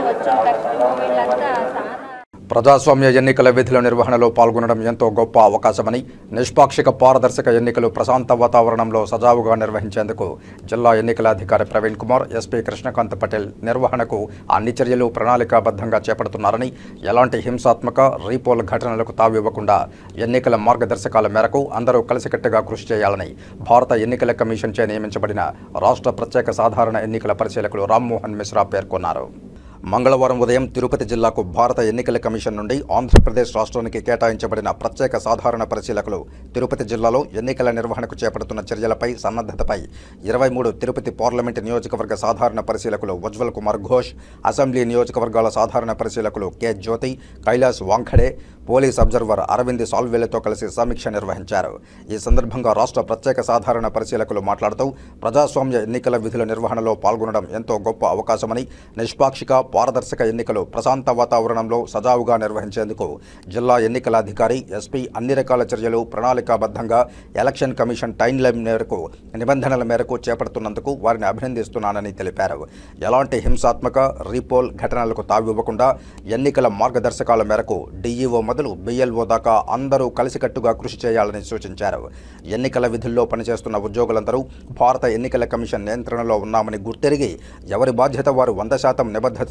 [SPEAKER 1] ప్రజాస్వామ్య ఎన్నికల విధుల నిర్వహణలో పాల్గొనడం ఎంతో గొప్ప అవకాశమని నిష్పాక్షిక పారదర్శక ఎన్నికలు ప్రశాంత వాతావరణంలో సజావుగా నిర్వహించేందుకు జిల్లా ఎన్నికల అధికారి ప్రవీణ్ కుమార్ ఎస్పీ కృష్ణకాంత్ పటేల్ నిర్వహణకు అన్ని చర్యలు ప్రణాళికాబద్ధంగా చేపడుతున్నారని ఎలాంటి హింసాత్మక రీపోల్ ఘటనలకు తావివ్వకుండా ఎన్నికల మార్గదర్శకాల మేరకు అందరూ కలిసికట్టుగా కృషి చేయాలని భారత ఎన్నికల కమిషన్ చే నియమించబడిన రాష్ట్ర ప్రత్యేక సాధారణ ఎన్నికల పరిశీలకులు రామ్మోహన్ మిశ్రా పేర్కొన్నారు మంగళవారం ఉదయం తిరుపతి జిల్లాకు భారత ఎన్నికల కమిషన్ నుండి ఆంధ్రప్రదేశ్ రాష్ట్రానికి కేటాయించబడిన ప్రత్యేక సాధారణ పరిశీలకులు తిరుపతి జిల్లాలో ఎన్నికల నిర్వహణకు చేపడుతున్న చర్యలపై సన్నద్ధతపై ఇరవై మూడు తిరుపతి పార్లమెంటు నియోజకవర్గ సాధారణ పరిశీలకులు ఉజ్వల్ కుమార్ ఘోష్ అసెంబ్లీ నియోజకవర్గాల సాధారణ పరిశీలకులు K Jyothi Kailas Wankhede police observer Arvind సాల్వేలతో కలిసి సమీక్ష నిర్వహించారు ఈ సందర్భంగా రాష్ట్ర ప్రత్యేక సాధారణ పరిశీలకులు మాట్లాడుతూ ప్రజాస్వామ్య ఎన్నికల విధుల నిర్వహణలో పాల్గొనడం ఎంతో గొప్ప అవకాశమని నిష్పాక్షిక పారదర్శక ఎన్నికలు ప్రశాంత వాతావరణంలో సజావుగా నిర్వహించేందుకు జిల్లా ఎన్నికల అధికారి ఎస్పీ అన్ని రకాల చర్యలు ప్రణాళికాబద్ధంగా ఎలక్షన్ కమిషన్ టైం లైన్ మేరకు నిబంధనల మేరకు చేపడుతున్నందుకు వారిని అభినందిస్తున్నానని తెలిపారు ఎలాంటి హింసాత్మక రీపోల్ ఘటనలకు తావివ్వకుండా ఎన్నికల మార్గదర్శకాల మేరకు డీఈఓ మొదలు బిఎల్ఓ దాకా అందరూ కలిసికట్టుగా కృషి చేయాలని సూచించారు ఎన్నికల విధుల్లో పనిచేస్తున్న ఉద్యోగులందరూ భారత ఎన్నికల కమిషన్ నియంత్రణలో ఉన్నామని గుర్తెరిగి ఎవరి బాధ్యత వారు వంద శాతం నిబద్ధతతో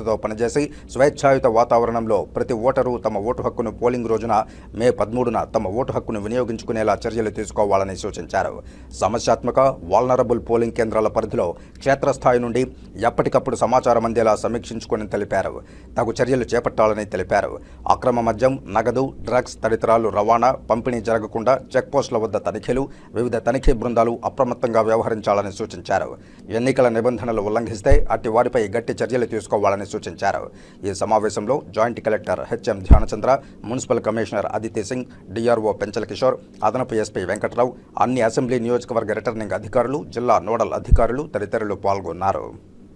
[SPEAKER 1] నిబద్ధతతో పనిచేసి స్వేచ్ఛాయుత వాతావరణంలో ప్రతి ఓటరు తమ ఓటు హక్కును పోలింగ్ రోజున మే పదమూడున తమ ఓటు హక్కును వినియోగించుకునేలా చర్యలు తీసుకోవాలని సూచించారు సమస్యాత్మక వాల్నరబుల్ పోలింగ్ కేంద్రాల పరిధిలో క్షేత్రస్థాయి నుండి ఎప్పటికప్పుడు సమాచారం అందేలా సమీక్షించుకొని తెలిపారు తగు చర్యలు చేపట్టాలని తెలిపారు అక్రమ మద్యం నగదు డ్రగ్స్ తదితరాలు రవాణా పంపిణీ జరగకుండా చెక్పోస్టుల వద్ద తనిఖీలు వివిధ తనిఖీ బృందాలు అప్రమత్తంగా వ్యవహరించాలని సూచించారు ఎన్నికల నిబంధనలు ఉల్లంఘిస్తే అట్టి వారిపై గట్టి చర్యలు తీసుకోవాలని సూచించారు ఈ సమావేశంలో joint collector HM Dhyanachandra municipal commissioner Aditi Singh DRO Penchala Kishore అదనపు ఎస్పీ వెంకట్రావు అన్ని అసెంబ్లీ నియోజకవర్గ రిటర్నింగ్ అధికారులు జిల్లా నోడల్ అధికారులు తదితరులు పాల్గొన్నారు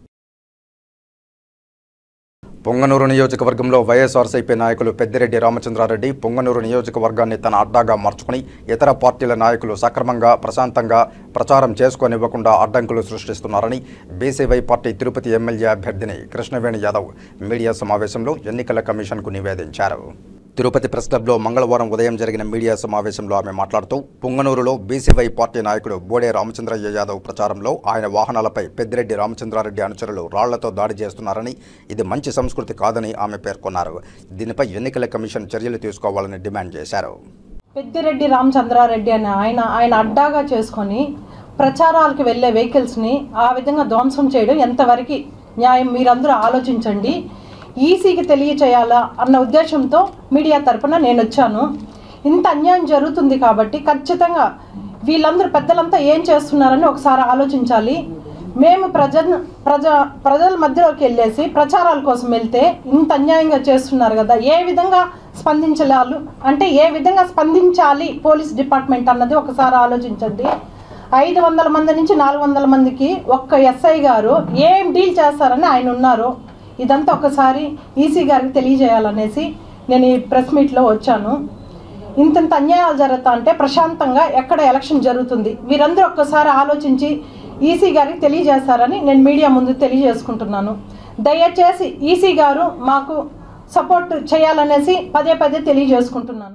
[SPEAKER 1] పొంగనూరు నియోజకవర్గంలో వైఎస్ఆర్సీపీ నాయకులు పెద్దిరెడ్డి రామచంద్రారెడ్డి పొంగనూరు నియోజకవర్గాన్ని తన అడ్డాగా మార్చుకుని ఇతర పార్టీల నాయకులు సక్రమంగా ప్రశాంతంగా ప్రచారం చేసుకోనివ్వకుండా అడ్డంకులు సృష్టిస్తున్నారని బీసీవై పార్టీ తిరుపతి ఎమ్మెల్యే అభ్యర్థిని కృష్ణవేణి యాదవ్ మీడియా సమావేశంలో ఎన్నికల కమిషన్కు నివేదించారు తిరుపతి ప్రెస్ క్లబ్లో మంగళవారం ఉదయం జరిగిన మీడియా సమావేశంలో ఆమె మాట్లాడుతూ పుంగనూరులో బీసీవై పార్టీ నాయకుడు బోడే రామచంద్రయ్య యాదవ్ ప్రచారంలో ఆయన వాహనాలపై పెద్దిరెడ్డి రామచంద్రారెడ్డి అనుచరులు రాళ్లతో దాడి చేస్తున్నారని ఇది మంచి సంస్కృతి కాదని ఆమె పేర్కొన్నారు దీనిపై ఎన్నికల కమిషన్ చర్యలు తీసుకోవాలని డిమాండ్ చేశారు
[SPEAKER 9] పెద్దిరెడ్డి రామచంద్రారెడ్డి అని ఆయన ఆయన అడ్డాగా చేసుకొని ప్రచారాలకు వెళ్ళే వెహికల్స్ని ఆ విధంగా ధ్వంసం చేయడం ఎంతవరకు న్యాయం మీరందరూ ఆలోచించండి ఈసీకి తెలియచేయాలా అన్న ఉద్దేశంతో మీడియా తరపున నేను వచ్చాను ఇంత అన్యాయం జరుగుతుంది కాబట్టి ఖచ్చితంగా వీళ్ళందరూ పెద్దలంతా ఏం చేస్తున్నారని ఒకసారి ఆలోచించాలి మేము ప్రజ ప్రజ ప్రజల మధ్యలోకి వెళ్ళేసి ప్రచారాల కోసం వెళ్తే ఇంత అన్యాయంగా చేస్తున్నారు కదా ఏ విధంగా స్పందించాలి అంటే ఏ విధంగా స్పందించాలి పోలీస్ డిపార్ట్మెంట్ అన్నది ఒకసారి ఆలోచించండి ఐదు వందల మంది నుంచి నాలుగు వందల మందికి ఒక్క ఎస్ఐ గారు ఏం డీల్ చేస్తారని ఆయన ఉన్నారు ఇదంతా ఒకసారి ఈసీ గారికి తెలియజేయాలనేసి నేను ఈ ప్రెస్ మీట్లో వచ్చాను ఇంతంత అన్యాయాలు జరుగుతా అంటే ప్రశాంతంగా ఎక్కడ ఎలక్షన్ జరుగుతుంది వీరందరూ ఒక్కసారి ఆలోచించి ఈసీ గారికి తెలియజేస్తారని నేను మీడియా ముందు తెలియజేసుకుంటున్నాను దయచేసి ఈసీ గారు మాకు సపోర్ట్ చేయాలనేసి పదే పదే తెలియజేసుకుంటున్నాను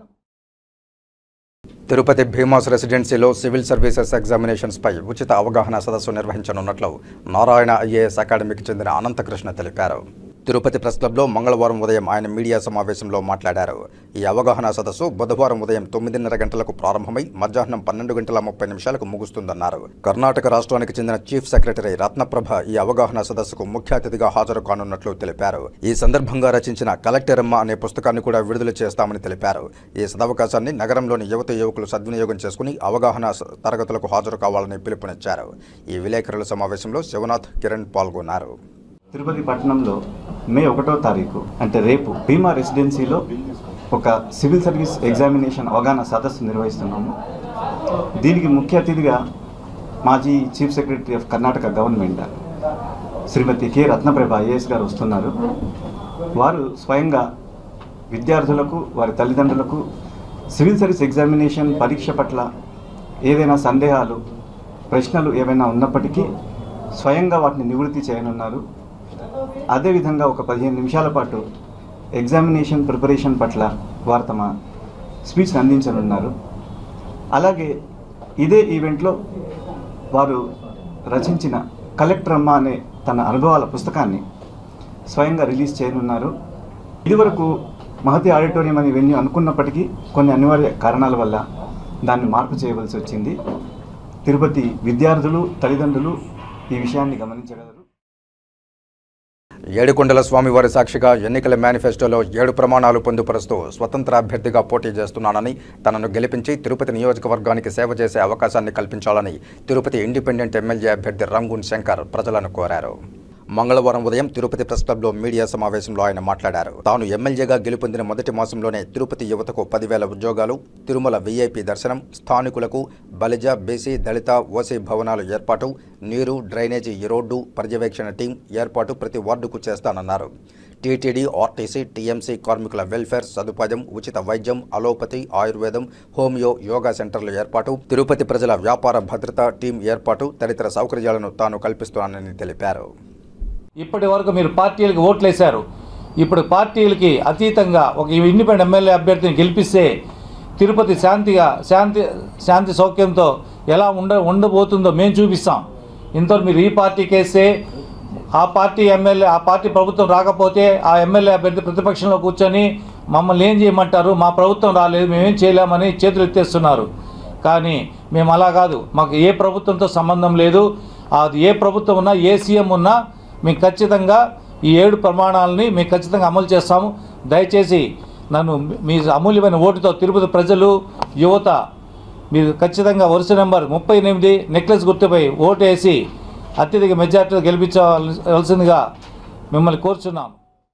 [SPEAKER 1] తిరుపతి భీమాస్ రెసిడెన్సీలో సివిల్ సర్వీసెస్ ఎగ్జామినేషన్స్ పై ఉచిత అవగాహన సదస్సు నిర్వహించనున్నట్లు నారాయణ ఐఏఎస్ అకాడమీకి చెందిన అనంతకృష్ణ తెలిపారు తిరుపతి ప్రెస్ క్లబ్లో మంగళవారం ఉదయం ఆయన మీడియా సమావేశంలో మాట్లాడారు ఈ అవగాహన సదస్సు బుధవారం ఉదయం తొమ్మిదిన్నర గంటలకు ప్రారంభమై మధ్యాహ్నం పన్నెండు గంటల ముప్పై నిమిషాలకు ముగుస్తుందన్నారు కర్ణాటక రాష్ట్రానికి చెందిన చీఫ్ సెక్రటరీ రత్నప్రభ ఈ అవగాహన సదస్సుకు ముఖ్య అతిథిగా హాజరు కానున్నట్లు తెలిపారు ఈ సందర్భంగా రచించిన కలెక్టరమ్మ అనే పుస్తకాన్ని కూడా విడుదల చేస్తామని తెలిపారు ఈ సదవకాశాన్ని నగరంలోని యువత యువకులు సద్వినియోగం చేసుకుని అవగాహన స- తరగతులకు హాజరు కావాలని పిలుపునిచ్చారు ఈ విలేకరుల సమావేశంలో శివనాథ్ కిరణ్ పాల్గొన్నారు
[SPEAKER 10] తిరుపతి పట్టణంలో మే ఒకటో తారీఖు అంటే రేపు భీమా రెసిడెన్సీలో ఒక సివిల్ సర్వీస్ ఎగ్జామినేషన్ అవగాహన సదస్సు నిర్వహిస్తున్నాము దీనికి ముఖ్య అతిథిగా మాజీ chief secretary of Karnataka government Shrimati K Ratnaprabha IAS garu వస్తున్నారు వారు స్వయంగా విద్యార్థులకు వారి తల్లిదండ్రులకు సివిల్ సర్వీస్ ఎగ్జామినేషన్ పరీక్ష పట్ల ఏదైనా సందేహాలు ప్రశ్నలు ఏవైనా ఉన్నప్పటికీ స్వయంగా వాటిని నివృత్తి చేయనున్నారు అదేవిధంగా ఒక పదిహేను నిమిషాల పాటు ఎగ్జామినేషన్ ప్రిపరేషన్ పట్ల వారు తమ స్పీచ్ని అందించనున్నారు అలాగే ఇదే ఈవెంట్లో వారు రచించిన కలెక్టర్ అమ్మ అనే తన అనుభవాల పుస్తకాన్ని స్వయంగా రిలీజ్ చేయనున్నారు ఇదివరకు మహతి ఆడిటోరియం అని వెన్యూ అనుకున్నప్పటికీ కొన్ని అనివార్య కారణాల వల్ల దాన్ని మార్పు చేయవలసి వచ్చింది తిరుపతి విద్యార్థులు తల్లిదండ్రులు ఈ విషయాన్ని గమనించగలరు
[SPEAKER 1] ఏడుకొండల స్వామివారి సాక్షిగా ఎన్నికల మేనిఫెస్టోలో ఏడు ప్రమాణాలు పొందుపరుస్తూ స్వతంత్ర అభ్యర్థిగా పోటీ చేస్తున్నానని తనను గెలిపించి తిరుపతి నియోజకవర్గానికి సేవ చేసే అవకాశాన్ని కల్పించాలని తిరుపతి ఇండిపెండెంట్ ఎమ్మెల్యే అభ్యర్థి రంగూన్ శంకర్ ప్రజలను కోరారు మంగళవారం ఉదయం తిరుపతి ప్రెస్ క్లబ్లో మీడియా సమావేశంలో ఆయన మాట్లాడారు తాను ఎమ్మెల్యేగా గెలుపొందిన మొదటి మాసంలోనే తిరుపతి యువతకు పదివేల ఉద్యోగాలు తిరుమల వీఐపీ దర్శనం స్థానికులకు బలిజ బీసీ దళిత ఓసీ భవనాలు ఏర్పాటు నీరు డ్రైనేజీ ఈ రోడ్డు పర్యవేక్షణ టీం ఏర్పాటు ప్రతి వార్డుకు చేస్తానన్నారు టీటీడీ ఆర్టీసీ టీఎంసీ కార్మికుల వెల్ఫేర్ సదుపాయం ఉచిత వైద్యం అలోపతి ఆయుర్వేదం హోమియో యోగా సెంటర్ల ఏర్పాటు తిరుపతి ప్రజల వ్యాపార భద్రత టీం ఏర్పాటు తదితర సౌకర్యాలను తాను కల్పిస్తున్నానని తెలిపారు
[SPEAKER 11] ఇప్పటి వరకు మీరు పార్టీలకు ఓట్లు వేశారు ఇప్పుడు పార్టీలకి అతీతంగా ఒక ఇండిపెండెంట్ ఎమ్మెల్యే అభ్యర్థిని గెలిపిస్తే తిరుపతి శాంతిగా శాంతి శాంతి సౌఖ్యంతో ఎలా ఉండ ఉండబోతుందో మేము చూపిస్తాం ఇంతవరకు మీరు ఈ పార్టీకి వేస్తే ఆ పార్టీ ఎమ్మెల్యే ఆ పార్టీ ప్రభుత్వం రాకపోతే ఆ ఎమ్మెల్యే అభ్యర్థి ప్రతిపక్షంలో కూర్చొని మమ్మల్ని ఏం చేయమంటారు మా ప్రభుత్వం రాలేదు మేమేం చేయలేమని చేతులు ఎత్తేస్తున్నారు కానీ మేము అలా కాదు మాకు ఏ ప్రభుత్వంతో సంబంధం లేదు అది ఏ ప్రభుత్వం ఉన్నా ఏ సీఎం ఉన్నా మేము ఖచ్చితంగా ఈ ఏడు ప్రమాణాలని మేము ఖచ్చితంగా అమలు చేస్తాము దయచేసి నన్ను మీ అమూల్యమైన ఓటుతో తిరుపతి ప్రజలు యువత మీరు ఖచ్చితంగా వరుస నెంబర్ ముప్పై ఎనిమిది నెక్లెస్ గుర్తుపై ఓటు వేసి అత్యధిక మెజార్టీతో గెలిపించవలసిందిగా మిమ్మల్ని కోరుచున్నాం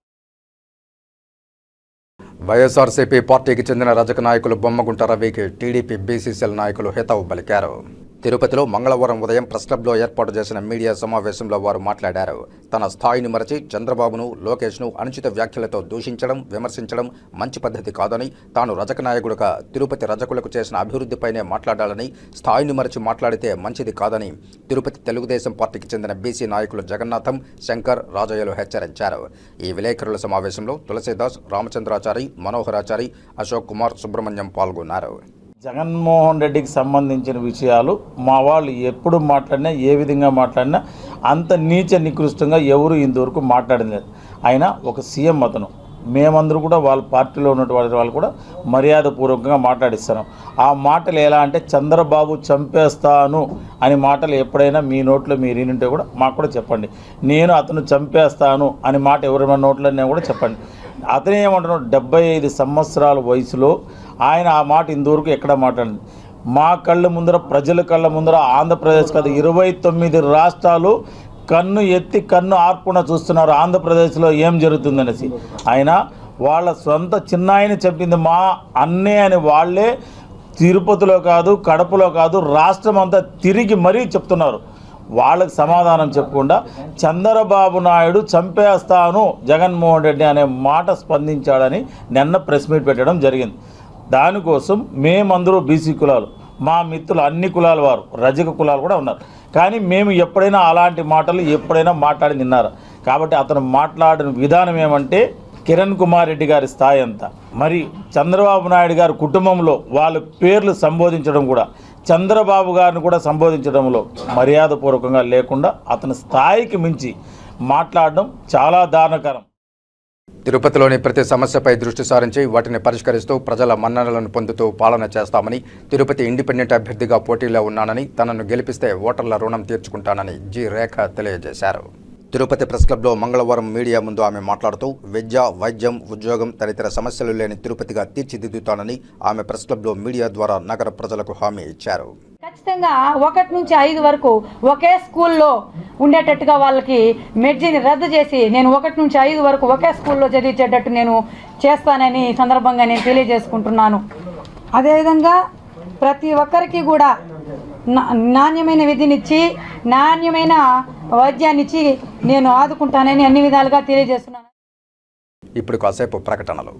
[SPEAKER 1] వైఎస్ఆర్సీపీ పార్టీకి చెందిన రజక నాయకులు బొమ్మగుంట రవికి టీడీపీ బీసీసీఎల్ నాయకులు హితవు పలికారు తిరుపతిలో మంగళవారం ఉదయం ప్రెస్ క్లబ్లో ఏర్పాటు చేసిన మీడియా సమావేశంలో వారు మాట్లాడారు తన స్థాయిని మరచి చంద్రబాబును లోకేష్ను అనుచిత వ్యాఖ్యలతో దూషించడం విమర్శించడం మంచి పద్ధతి కాదని తాను రజక నాయకుడుగా తిరుపతి రజకులకు చేసిన అభివృద్ధిపైనే మాట్లాడాలని స్థాయిని మరచి మాట్లాడితే మంచిది కాదని తిరుపతి తెలుగుదేశం పార్టీకి చెందిన బీసీ నాయకులు జగన్నాథం శంకర్ రాజయ్యలు హెచ్చరించారు ఈ విలేకరుల సమావేశంలో తులసీదాస్ రామచంద్రాచారి మనోహరాచారి అశోక్ కుమార్ సుబ్రహ్మణ్యం పాల్గొన్నారు
[SPEAKER 12] జగన్మోహన్ రెడ్డికి సంబంధించిన విషయాలు మా వాళ్ళు ఎప్పుడు మాట్లాడినా ఏ విధంగా మాట్లాడినా అంత నీచ నికృష్టంగా ఎవరు ఇంతవరకు మాట్లాడింది లేదు ఆయన ఒక సీఎం అతను మేమందరూ కూడా వాళ్ళ పార్టీలో ఉన్నటువంటి వాళ్ళు కూడా మర్యాదపూర్వకంగా మాట్లాడిస్తున్నాం ఆ మాటలు ఎలా అంటే చంద్రబాబు చంపేస్తాను అని మాటలు ఎప్పుడైనా మీ నోట్లో మీరు వినుంటే కూడా మాకు కూడా చెప్పండి నేను అతను చంపేస్తాను అని మాట ఎవరైనా నోట్లోనే కూడా చెప్పండి అతనే ఏమంటున్నాడు డెబ్బై ఐదు సంవత్సరాల వయసులో ఆయన ఆ మాట ఇంతవరకు ఎక్కడ మాట్లాడింది మా కళ్ళ ముందర ప్రజల కళ్ళ ముందర ఆంధ్రప్రదేశ్ కాదు ఇరవై తొమ్మిది రాష్ట్రాలు కన్ను ఎత్తి కన్ను ఆర్పున చూస్తున్నారు ఆంధ్రప్రదేశ్లో ఏం జరుగుతుందనేసి ఆయన వాళ్ళ సొంత చిన్నాయన చెప్పింది మా అన్నే అని వాళ్ళే తిరుపతిలో కాదు కడపలో కాదు రాష్ట్రం అంతా తిరిగి మరీ చెప్తున్నారు వాళ్ళకి సమాధానం చెప్పకుండా చంద్రబాబు నాయుడు చంపేస్తాను జగన్మోహన్ రెడ్డి అనే మాట స్పందించాడని నిన్న ప్రెస్ మీట్ పెట్టడం జరిగింది దానికోసం మేమందరూ బీసీ కులాలు మా మిత్రులు అన్ని కులాల వారు రజక కులాలు కూడా ఉన్నారు కానీ మేము ఎప్పుడైనా అలాంటి మాటలు ఎప్పుడైనా మాట్లాడి తిన్నారు కాబట్టి అతను మాట్లాడిన విధానం ఏమంటే కిరణ్ కుమార్ రెడ్డి గారి స్థాయి అంతా మరి చంద్రబాబు నాయుడు గారి కుటుంబంలో వాళ్ళ పేర్లు సంబోధించడం కూడా చంద్రబాబు గారిని కూడా సంబోధించడంలో మర్యాదపూర్వకంగా లేకుండా అతని స్థాయికి మించి మాట్లాడడం చాలా దారుణకరం
[SPEAKER 1] తిరుపతిలోని ప్రతి సమస్యపై దృష్టి సారించి వాటిని పరిష్కరిస్తూ ప్రజల మన్ననలను పొందుతూ పాలన చేస్తామని తిరుపతి ఇండిపెండెంట్ అభ్యర్థిగా పోటీలో ఉన్నానని తనను గెలిపిస్తే ఓటర్ల రుణం తీర్చుకుంటానని జి రేఖ తెలియజేశారు తిరుపతి ప్రెస్ క్లబ్లో మంగళవారం మీడియా ముందు ఆమె మాట్లాడుతూ విద్య వైద్యం ఉద్యోగం తదితర సమస్యలు లేని తిరుపతిగా తీర్చిదిద్దుతానని ఆమె ప్రెస్ క్లబ్లో మీడియా ద్వారా నగర ప్రజలకు హామీ ఇచ్చారు
[SPEAKER 13] ఖచ్చితంగా ఒకటి నుంచి ఐదు వరకు ఒకే స్కూల్లో ఉండేటట్టుగా వాళ్ళకి మెడ్జిని రద్దు చేసి నేను ఒకటి నుంచి ఐదు వరకు ఒకే స్కూల్లో చదివించేటట్టు నేను చేస్తానని ఈ సందర్భంగా నేను తెలియజేసుకుంటున్నాను అదేవిధంగా ప్రతి ఒక్కరికి కూడా నా- నాణ్యమైన విధినిచ్చి నాణ్యమైన వైద్యాన్నిచ్చి నేను ఆదుకుంటానని అన్ని విధాలుగా తెలియజేస్తున్నాను
[SPEAKER 1] ఇప్పుడు కాసేపు ప్రకటనలు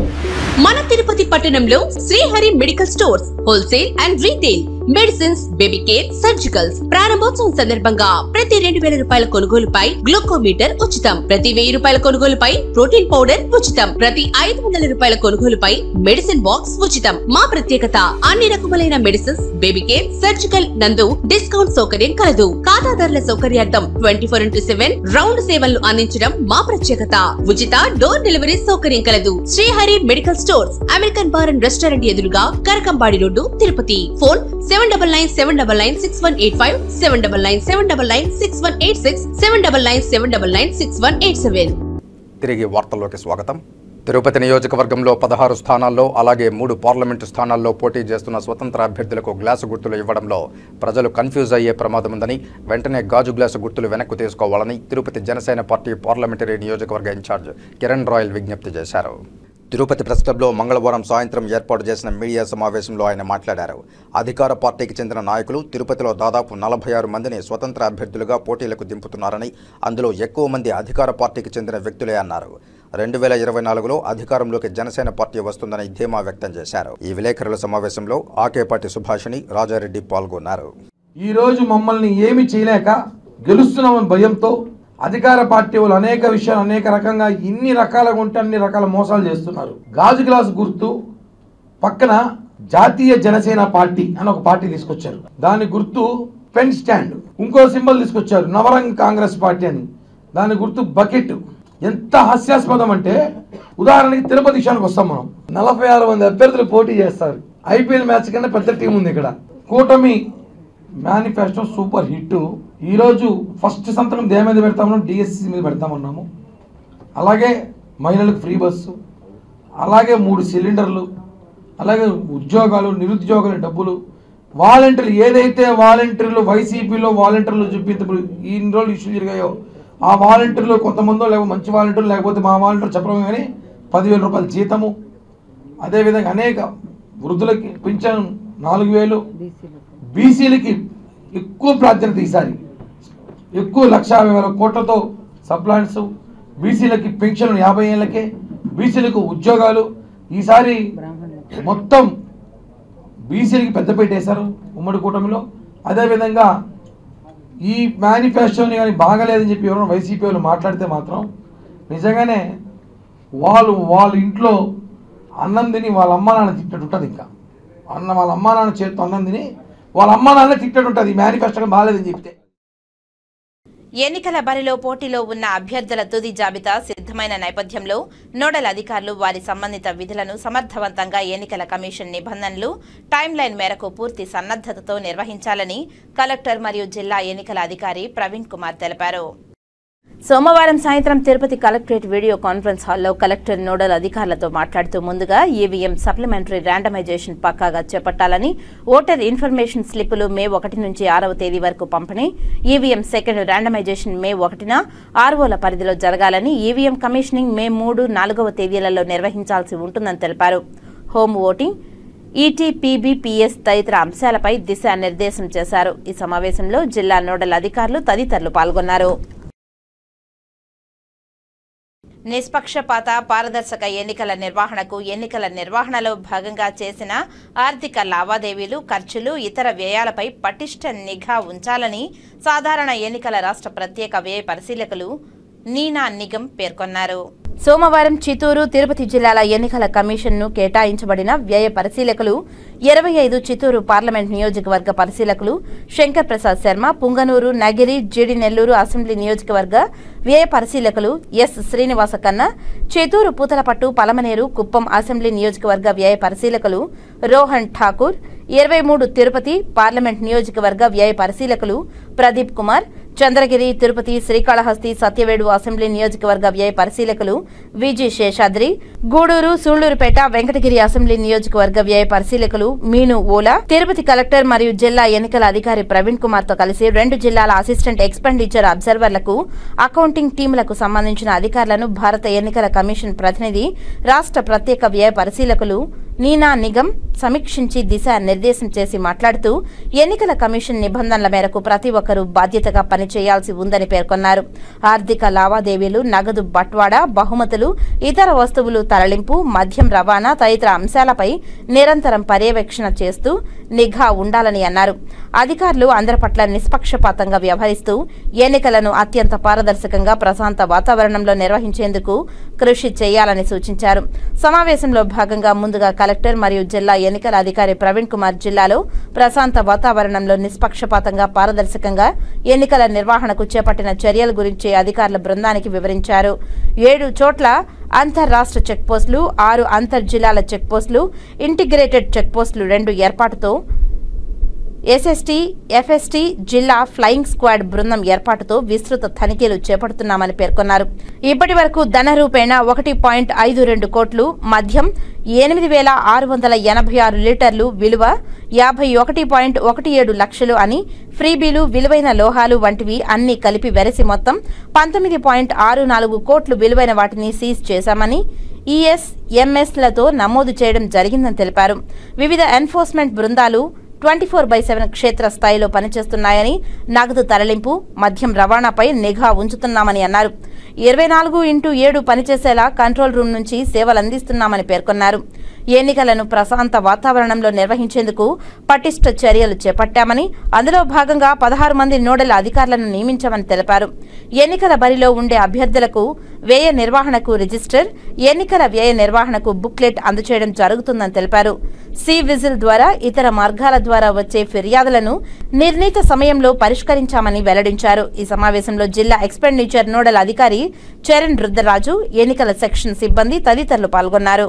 [SPEAKER 14] మన తిరుపతి పట్టణంలో Srihari medical stores wholesale and retail medicines baby care surgicals ప్రారంభోత్సవం సందర్భంగా ప్రతి రెండు వేల రూపాయల కొనుగోలుపై గ్లూకోమీటర్ ఉచితం ప్రతి వెయ్యి రూపాయల కొనుగోలుపై ప్రోటీన్ పౌడర్ ఉచితం ప్రతి ఐదు వందల రూపాయల కొనుగోలుపై మెడిసిన్ బాక్స్ ఉచితం మా ప్రత్యేకత అన్ని రకములైన మెడిసిన్స్ బేబీ కేర్ సర్జికల్ నందు డిస్కౌంట్ సౌకర్యం కలదు ఖాతాదారుల సౌకర్యార్థం twenty four into seven round సేవలను అందించడం మా ప్రత్యేకత ఉచిత డోర్ డెలివరీ సౌకర్యం కలదు Srihari medical stores American bar and restaurant ఎదురుగా Karakambadi road Tirupati phone seven double nine seven double nine six one eight five seven double nine seven double nine six one eight six seven double nine seven double nine six one eight seven
[SPEAKER 1] తిరిగి వార్తల్లోకి స్వాగతం తిరుపతి నియోజకవర్గంలో పదహారు స్థానాల్లో అలాగే మూడు parliament స్థానాల్లో పోటీ చేస్తున్న స్వతంత్ర అభ్యర్థులకు గ్లాసు గుర్తులు ఇవ్వడంలో ప్రజలు కన్ఫ్యూజ్ అయ్యే ప్రమాదం ఉందని వెంటనే గాజు గ్లాసు గుర్తులు వెనక్కు తీసుకోవాలని తిరుపతి జనసేన పార్టీ పార్లమెంటరీ నియోజకవర్గ ఇన్ఛార్జ్ కిరణ్ రాయల్ విజ్ఞప్తి చేశారు తిరుపతి ప్రెస్ క్లబ్లో మంగళవారం సాయంత్రం ఏర్పాటు చేసిన మీడియా సమావేశంలో ఆయన మాట్లాడారు అధికార పార్టీకి చెందిన నాయకులు తిరుపతిలో దాదాపు నలభై ఆరు మందిని స్వతంత్ర అభ్యర్థులుగా పోటీలకు దింపుతున్నారని అందులో ఎక్కువ మంది అధికార పార్టీకి చెందిన వ్యక్తులే అన్నారు రెండు వేల ఇరవై నాలుగులో అధికారంలోకి జనసేన పార్టీ వస్తుందని ధీమా వ్యక్తం చేశారు ఈ విలేకరుల సమావేశంలో ఆకేపాటి సుభాషిణి రాజారెడ్డి పాల్గొన్నారు
[SPEAKER 15] ఈరోజు మమ్మల్ని ఏమి చేయలేక గెలుస్తున్నామని భయంతో అధికార పార్టీ వాళ్ళు అనేక విషయాలు అనేక రకంగా ఇన్ని రకాలుగా ఉంటే అన్ని రకాల మోసాలు చేస్తున్నారు గాజు గ్లాస్ గుర్తు పక్కన జాతీయ జనసేన పార్టీ అని ఒక పార్టీ తీసుకొచ్చారు దాని గుర్తు పెన్ స్టాండ్ ఇంకో సింబల్ తీసుకొచ్చారు నవరంగ్ కాంగ్రెస్ పార్టీ అని దాని గుర్తు బకెట్ ఎంత హాస్యాస్పదం అంటే ఉదాహరణకి తిరుపతి విషయానికి వస్తాం మనం నలభై ఆరు మంది అభ్యర్థులు పోటీ చేస్తారు ఐపీఎల్ మ్యాచ్ కన్నా పెద్ద టీం ఉంది ఇక్కడ కూటమి మేనిఫెస్టో సూపర్ హిట్ ఈరోజు ఫస్ట్ సంతకం దేని మీద పెడతామన్నాం డిఎస్సి మీద పెడతామన్నాము అలాగే మహిళలకు ఫ్రీ బస్సు అలాగే మూడు సిలిండర్లు అలాగే ఉద్యోగాలు నిరుద్యోగుల డబ్బులు వాలంటీర్లు ఏదైతే వాలంటీర్లు వైసీపీలో వాలంటీర్లు చూపించబడి ఈ ఇన్ని రోజులు ఇష్యూ జరిగాయో ఆ వాలంటీర్లు కొంతమందో లేకపోతే మంచి వాలంటీర్లు లేకపోతే మా వాలంటీర్ చెప్పడం కానీ పదివేల రూపాయల జీతము అదేవిధంగా అనేక వృద్ధులకి పింఛన్ నాలుగు వేలు బీసీలకి ఎక్కువ ప్రాధాన్యత ఈసారి ఎక్కువ లక్ష యాభై వేల కోట్లతో సప్లాన్స్ బీసీలకి పెన్షన్ యాభై ఏళ్ళకే బీసీలకు ఉద్యోగాలు ఈసారి మొత్తం బీసీలకి పెద్దపీట వేశారు ఉమ్మడి కూటమిలో అదేవిధంగా ఈ మేనిఫెస్టోని కానీ బాగలేదని చెప్పి ఎవరైనా వైసీపీ వాళ్ళు మాట్లాడితే మాత్రం నిజంగానే వాళ్ళు వాళ్ళ ఇంట్లో అన్నం తిని వాళ్ళ అమ్మ నాన్న తిట్టడు ఉంటుంది ఇంకా అన్న వాళ్ళ అమ్మ నాన్న చేతితో అన్నం తిని వాళ్ళ అమ్మ నాన్న తిట్టడు ఉంటుంది ఈ మేనిఫెస్టో బాగాలేదని చెప్తే
[SPEAKER 16] ఎన్నికల బరిలో పోటీలో ఉన్న అభ్యర్థుల తుది జాబితా సిద్ధమైన నేపథ్యంలో నోడల్ అధికారులు వారి సంబంధిత విధులను సమర్థవంతంగా ఎన్నికల కమిషన్ నిబంధనలు టైం లైన్ మేరకు పూర్తి సన్నద్దతతో నిర్వహించాలని కలెక్టర్ మరియు జిల్లా ఎన్నికల అధికారి ప్రవీణ్ కుమార్ తెలిపారు సోమవారం సాయంత్రం తిరుపతి కలెక్టరేట్ వీడియో కాన్ఫరెన్స్ హాల్లో కలెక్టర్ నోడల్ అధికారులతో మాట్లాడుతూ ముందుగా ఈవీఎం సప్లిమెంటరీ ర్యాండమైజేషన్ పక్కాగా చేపట్టాలని ఓటర్ ఇన్ఫర్మేషన్ స్లిప్పులు మే ఒకటి నుంచి ఆరవ తేదీ వరకు పంపిణీ ఈవీఎం సెకండ్ ర్యాండమైజేషన్ మే ఒకటిన ఆర్ఓల పరిధిలో జరగాలని ఈవీఎం కమిషనింగ్ మే మూడు నాలుగవ తేదీలలో నిర్వహించాల్సి ఉంటుందని తెలిపారు హోమ్ ఓటింగ్ ఈటీపీబీపీఎస్ తదితర అంశాలపై దిశానిర్దేశం చేశారు ఈ సమావేశంలో జిల్లా నోడల్ అధికారులు తదితరులు పాల్గొన్నారు నిష్పక్షపాత పారదర్శక ఎన్నికల నిర్వహణకు ఎన్నికల నిర్వహణలో భాగంగా చేసిన ఆర్థిక లావాదేవీలు ఖర్చులు ఇతర వ్యయాలపై పటిష్ట నిఘా ఉంచాలని సాధారణ ఎన్నికల రాష్ట్ర ప్రత్యేక వ్యయ పరిశీలకులు నీనా నిగం పేర్కొన్నారు సోమవారం చిత్తూరు తిరుపతి జిల్లాల ఎన్నికల కమిషన్ను కేటాయించబడిన వ్యయ పరిశీలకులు ఇరవై ఐదు చిత్తూరు పార్లమెంట్ నియోజకవర్గ పరిశీలకులు శంకర్ ప్రసాద్ శర్మ పుంగనూరు నగిరి జిడి నెల్లూరు అసెంబ్లీ నియోజకవర్గ వ్యయ పరిశీలకులు ఎస్ శ్రీనివాస కన్న చిత్తూరు పూతలపట్టు పలమనేరు కుప్పం అసెంబ్లీ నియోజకవర్గ వ్యయ పరిశీలకులు రోహన్ ఠాకూర్ ఇరవై మూడు తిరుపతి పార్లమెంట్ నియోజకవర్గ వ్యయ పరిశీలకులు ప్రదీప్ కుమార్ చంద్రగిరి తిరుపతి శ్రీకాళహస్తి సత్యవేడు అసెంబ్లీ నియోజకవర్గ వ్యయ పరిశీలకులు విజి శేషాద్రి గూడూరు సూళ్లూరుపేట వెంకటగిరి అసెంబ్లీ నియోజకవర్గ వ్యయ పరిశీలకులు మీను ఓలా తిరుపతి కలెక్టర్ మరియు జిల్లా ఎన్నికల అధికారి ప్రవీణ్ కుమార్ తో కలిసి రెండు జిల్లాల అసిస్టెంట్ ఎక్స్పెండిచర్ అబ్జర్వర్లకు అకౌంటింగ్ టీంలకు సంబంధించిన అధికారులను భారత ఎన్నికల కమిషన్ ప్రతినిధి రాష్ట్ర ప్రత్యేక వ్యయ పరిశీలకులు నీనా నిగం సమీక్షించి దిశ నిర్దేశం చేసి మాట్లాడుతూ ఎన్నికల కమిషన్ నిబంధనల మేరకు ప్రతి ఒక్కరూ బాధ్యతగా పనిచేయాల్సి ఉందని పేర్కొన్నారు ఆర్థిక లావాదేవీలు నగదు బట్వాడా బహుమతులు ఇతర వస్తువులు తరలింపు మద్యం రవాణా తదితర అంశాలపై నిరంతరం పర్యవేక్షణ చేస్తూ నిఘా ఉండాలని అన్నారు అధికారులు అందరి పట్ల నిష్పక్షపాతంగా వ్యవహరిస్తూ ఎన్నికలను అత్యంత పారదర్శకంగా ప్రశాంత వాతావరణంలో నిర్వహించేందుకు కృషి చేయాలని సూచించారు సమావేశంలో భాగంగా ముందుగా కలెక్టర్ మరియు జిల్లా ఎన్నికల అధికారి ప్రవీణ్ కుమార్ జిల్లాలో ప్రశాంత వాతావరణంలో నిష్పక్షపాతంగా పారదర్శకంగా ఎన్నికల నిర్వహణకు చేపట్టిన చర్యల గురించి అధికారుల బృందానికి వివరించారు ఏడు చోట్ల అంతర్రాష్ట్ర చెక్పోస్టులు ఆరు అంతర్ జిల్లాల చెక్పోస్టులు ఇంటిగ్రేటెడ్ చెక్పోస్టులు రెండు ఏర్పాటుతో ఎస్ఎస్టీ ఎఫ్ఎస్టీ జిల్లా ఫ్లయింగ్ స్క్వాడ్ బృందం ఏర్పాటుతో విస్తృత తనిఖీలు చేపడుతున్నామని పేర్కొన్నారు ఇప్పటి వరకు ధన రూపేణ ఒకటి పాయింట్ ఐదు రెండు కోట్లు మద్యం ఎనిమిది వేల ఆరు వందల ఎనభై ఆరు లీటర్లు విలువ యాభై ఒకటి పాయింట్ ఒకటి ఏడు లక్షలు అని ఫ్రీబీలు విలువైన లోహాలు వంటివి అన్ని కలిపి వెరసి మొత్తం పంతొమ్మిది పాయింట్ ఆరు నాలుగు కోట్లు విలువైన వాటిని సీజ్ చేశామని ఈఎస్ఎంఎస్లతో నమోదు చేయడం జరిగిందని తెలిపారు వివిధ ఎన్ఫోర్స్మెంట్ బృందాలు ట్వంటీ ఫోర్ బై సెవెన్ క్షేత్ర స్థాయిలో పనిచేస్తున్నాయని నగదు తరలింపు మద్యం రవాణాపై నిఘా ఉంచుతున్నామని అన్నారు ఇరవై నాలుగు ఇంటూ ఏడు పనిచేసేలా కంట్రోల్ రూమ్ నుంచి సేవలు అందిస్తున్నామని పేర్కొన్నారు ఎన్నికలను ప్రశాంత వాతావరణంలో నిర్వహించేందుకు పటిష్ట చర్యలు చేపట్టామని అందులో భాగంగా పదహారు మంది నోడల్ అధికారులను నియమించామని తెలిపారు ఎన్నికల బరిలో ఉండే అభ్యర్థులకు వ్యయ నిర్వహణకు రిజిస్టర్ ఎన్నికల వ్యయ నిర్వహణకు బుక్లెట్ అందచేయడం జరుగుతుందని తెలిపారు సి విజిల్ ద్వారా ఇతర మార్గాల ద్వారా వచ్చే ఫిర్యాదులను నిర్ణీత సమయంలో పరిష్కరించామని వెల్లడించారు ఈ సమావేశంలో జిల్లా ఎక్స్పెండిచర్ నోడల్ అధికారి చరణ్ రుద్రరాజు ఎన్నికల సెక్షన్ సిబ్బంది తదితరులు పాల్గొన్నారు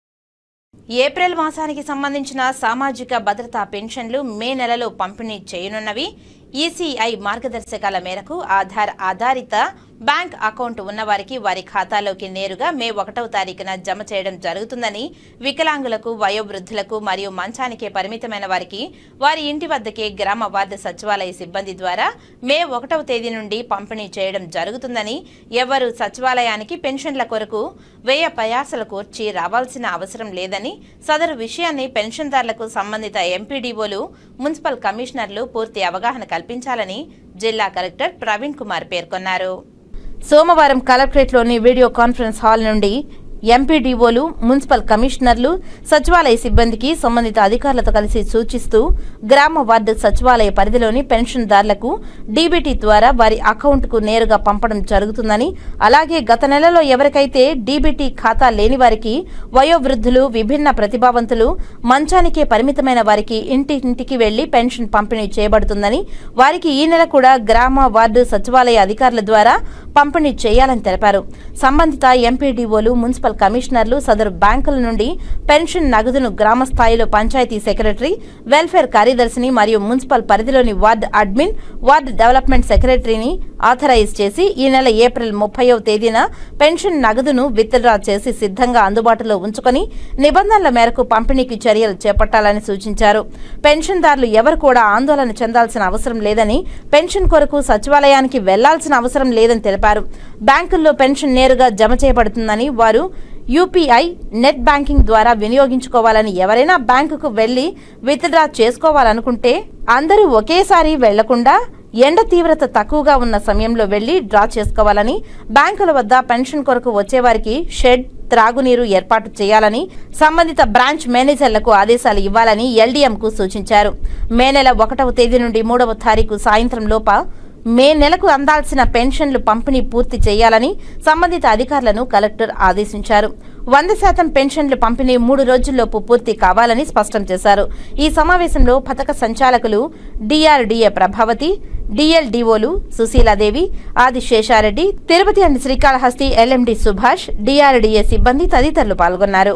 [SPEAKER 16] ఏప్రిల్ మాసానికి సంబంధించిన సామాజిక భద్రతా పెన్షన్లు మే నెలలో పంపిణీ చేయనున్నవి ఈసీఐ మార్గదర్శకాల మేరకు ఆధార్ ఆధారిత బ్యాంక్ అకౌంట్ ఉన్నవారికి వారి ఖాతాలోకి నేరుగా మే ఒకటవ తారీఖున జమ చేయడం జరుగుతుందని వికలాంగులకు వయోవృద్ధులకు మరియు మంచానికే పరిమితమైన వారికి వారి ఇంటి వద్దకే గ్రామ వార్డు సచివాలయ సిబ్బంది ద్వారా మే ఒకటవ తేదీ నుండి పంపిణీ చేయడం జరుగుతుందని ఎవరు సచివాలయానికి పెన్షన్ల కొరకు వ్యయ ప్రయాసలు కోర్చి రావాల్సిన అవసరం లేదని సదరు విషయాన్ని పెన్షన్దారులకు సంబంధిత ఎంపీడీఓలు మున్సిపల్ కమిషనర్లు పూర్తి అవగాహన కల్పించాలని జిల్లా కలెక్టర్ ప్రవీణ్ కుమార్ పేర్కొన్నారు సోమవారం కలెక్టరేట్లోని వీడియో కాన్ఫరెన్స్ హాల్ నుండి ఎంపీడీఓలు మున్సిపల్ కమిషనర్లు సచివాలయ సిబ్బందికి సంబంధిత అధికారులతో కలిసి సూచిస్తూ గ్రామ వార్డు సచివాలయ పరిధిలోని పెన్షన్దారులకు డీబీటీ ద్వారా వారి అకౌంట్కు నేరుగా పంపడం జరుగుతుందని అలాగే గత నెలలో ఎవరికైతే డీబీటీ ఖాతా లేని వారికి వయోవృద్ధులు విభిన్న ప్రతిభావంతులు మంచానికే పరిమితమైన వారికి ఇంటింటికి వెళ్లి పెన్షన్ పంపిణీ చేయబడుతుందని వారికి ఈ నెల కూడా గ్రామ వార్డు సచివాలయ అధికారుల ద్వారా పంపిణీ చేయాలని తెలిపారు సంబంధిత ఎంపీడీఓలు మున్సిపల్ కమిషనర్లు సదరు బ్యాంకుల నుండి పెన్షన్ నగదును గ్రామ స్థాయిలో పంచాయతీ సెక్రటరీ వెల్ఫేర్ కార్యదర్శిని మరియు మున్సిపల్ పరిధిలోని వార్డు అడ్మిన్ వార్డు డెవలప్మెంట్ సెక్రటరీని ఆథరైజ్ చేసి ఈ నెల ఏప్రిల్ ముప్పైవ తేదీన పెన్షన్ నగదును విత్డ్రా చేసి సిద్ధంగా అందుబాటులో ఉంచుకొని నిబంధనల మేరకు పంపిణీకి చర్యలు చేపట్టాలని సూచించారు పెన్షన్దారులు ఎవరు కూడా ఆందోళన చెందాల్సిన అవసరం లేదని పెన్షన్ కొరకు సచివాలయానికి వెళ్లాల్సిన అవసరం లేదని తెలిపారు బ్యాంకుల్లో పెన్షన్ నేరుగా జమ చేయబడుతుందని వారు యూపీఐ నెట్ బ్యాంకింగ్ ద్వారా వినియోగించుకోవాలని ఎవరైనా బ్యాంకుకు వెళ్లి విత్డ్రా చేసుకోవాలనుకుంటే అందరూ ఒకేసారి వెళ్లకుండా ఎండ తీవ్రత తక్కువగా ఉన్న సమయంలో వెళ్లి డ్రా చేసుకోవాలని బ్యాంకుల వద్ద పెన్షన్ కొరకు వచ్చేవారికి షెడ్ త్రాగునీరు ఏర్పాటు చేయాలని సంబంధిత బ్రాంచ్ మేనేజర్లకు ఆదేశాలు ఇవ్వాలని ఎల్డీఎంకు సూచించారు మే నెల ఒకటవ తేదీ నుండి మూడవ తారీఖు సాయంత్రం లోప మే నెలకు అందాల్సిన పెన్షన్లు పంపిణీ పూర్తి చేయాలని సంబంధిత అధికారులను కలెక్టర్ ఆదేశించారు వంద శాతం పెన్షన్లు పంపిణీ మూడు రోజుల్లోపు పూర్తి కావాలని స్పష్టం చేశారు ఈ సమావేశంలో పథక సంచాలకులు డిఆర్డీఏ ప్రభావతి డిఎల్డిఓలు Sushiladevi Adi Seshareddy Tirupati and Srikalahasti LMD Subhash DRDA సిబ్బంది తదితరులు పాల్గొన్నారు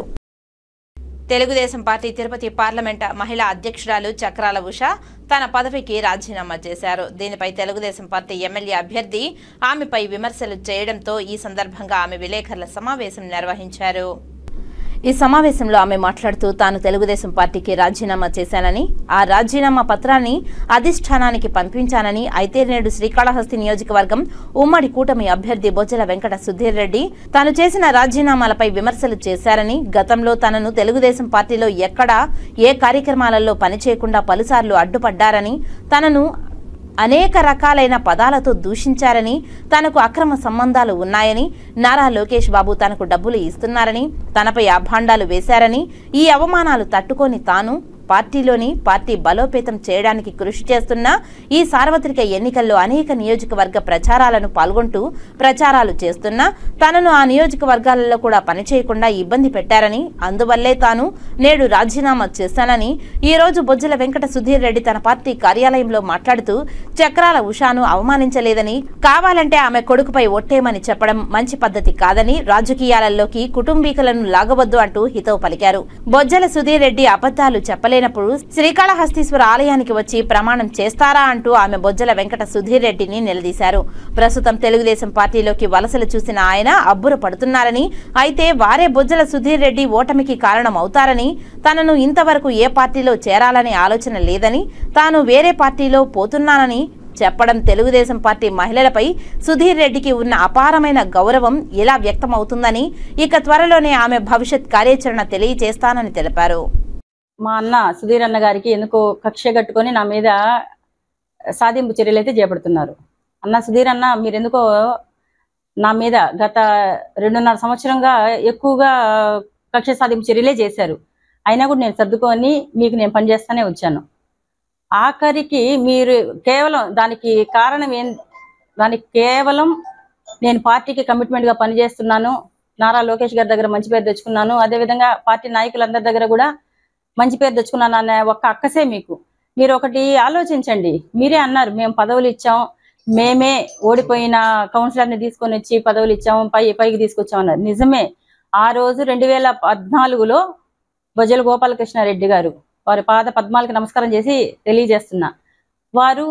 [SPEAKER 16] తెలుగుదేశం పార్టీ తిరుపతి పార్లమెంట్ మహిళా అధ్యక్షురాలు చక్రాల ఉష తన పదవికి రాజీనామా చేశారు దీనిపై తెలుగుదేశం పార్టీ ఎమ్మెల్యే అభ్యర్థి ఆమెపై విమర్శలు చేయడంతో ఈ సందర్భంగా ఆమె విలేకరుల సమావేశం నిర్వహించారు ఈ సమావేశంలో ఆమె మాట్లాడుతూ తాను తెలుగుదేశం పార్టీకి రాజీనామా చేశానని ఆ రాజీనామా పత్రాన్ని అధిష్టానానికి పంపించానని అయితే నేడు శ్రీకాళహస్తి నియోజకవర్గం ఉమ్మడి కూటమి అభ్యర్థి బొజ్జల వెంకట సుధీర్ రెడ్డి తాను చేసిన రాజీనామాలపై విమర్శలు చేశారని గతంలో తనను తెలుగుదేశం పార్టీలో ఎక్కడా ఏ కార్యక్రమాలలో పనిచేయకుండా పలుసార్లు అడ్డుపడ్డారని తనను అనేక రకాలైన పదాలతో దూషించారని తనకు అక్రమ సంబంధాలు ఉన్నాయని నారా లోకేష్ బాబు తనకు డబ్బులు ఇస్తున్నారని తనపై అభాండాలు వేశారని ఈ అవమానాలు తట్టుకొని తాను పార్టీలోని పార్టీ బలోపేతం చేయడానికి కృషి చేస్తున్న ఈ సార్వత్రిక ఎన్నికల్లో అనేక నియోజకవర్గ ప్రచారాలను పాల్గొంటూ ప్రచారాలు చేస్తున్నా తనను ఆ నియోజకవర్గాలలో కూడా పనిచేయకుండా ఇబ్బంది పెట్టారని అందువల్లే తాను నేడు రాజీనామా చేశానని ఈ రోజు బొజ్జల వెంకట సుధీర్ రెడ్డి తన పార్టీ కార్యాలయంలో మాట్లాడుతూ చక్రాల ఉషాను అవమానించలేదని కావాలంటే ఆమె కొడుకుపై ఒట్టేమని చెప్పడం మంచి పద్ధతి కాదని రాజకీయాలలోకి కుటుంబీకులను లాగవద్దు అంటూ హితవు పలికారు బొజ్జల సుధీర్ రెడ్డి అబద్ధాలు చెప్పలేనప్పుడు శ్రీకాళహస్తీశ్వర ఆలయానికి వచ్చి ప్రమాణం చేస్తారా అంటూ ఆమె బొజ్జల వెంకట సుధీర్ రెడ్డిని నిలదీశారు ప్రస్తుతం తెలుగుదేశం పార్టీలోకి వలసలు చూసిన ఆయన అబ్బుర పడుతున్నారని అయితే వారే బొజ్జల సుధీర్ రెడ్డి ఓటమికి కారణం అవుతారని తనను ఇంతవరకు ఏ పార్టీలో చేరాలనే ఆలోచన లేదని తాను వేరే పార్టీలో పోతున్నానని చెప్పడం తెలుగుదేశం పార్టీ మహిళలపై సుధీర్ రెడ్డికి ఉన్న అపారమైన గౌరవం ఎలా వ్యక్తమవుతుందని ఇక త్వరలోనే ఆమె భవిష్యత్ కార్యాచరణ తెలియజేస్తానని తెలిపారు
[SPEAKER 17] మా అన్న సుధీర్ అన్న గారికి ఎందుకో కక్ష కట్టుకొని నా మీద సాధింపు చర్యలు అయితే చేపడుతున్నారు అన్న సుధీర్ అన్న మీరు ఎందుకో నా మీద గత రెండున్నర సంవత్సరంగా ఎక్కువగా కక్ష సాధింపు చర్యలే చేశారు అయినా కూడా నేను సర్దుకొని మీకు నేను పనిచేస్తానే వచ్చాను ఆఖరికి మీరు కేవలం దానికి కారణం ఏం దానికి కేవలం నేను పార్టీకి కమిట్మెంట్గా పనిచేస్తున్నాను నారా లోకేష్ గారి దగ్గర మంచి పేరు తెచ్చుకున్నాను అదేవిధంగా పార్టీ నాయకులందరి దగ్గర కూడా మంచి పేరు తెచ్చుకున్నాను అనే ఒక్క అక్కసే మీకు మీరు ఒకటి ఆలోచించండి మీరే అన్నారు మేము పదవులు ఇచ్చాం మేమే ఓడిపోయిన కౌన్సిలర్ని తీసుకొని వచ్చి పదవులు ఇచ్చాం పై పైకి తీసుకొచ్చాం అన్నారు నిజమే ఆ రోజు రెండు వేల పద్నాలుగులో బొజ్జల గోపాలకృష్ణారెడ్డి గారు వారి పాద పద్మాలకి నమస్కారం చేసి తెలియజేస్తున్నా వారు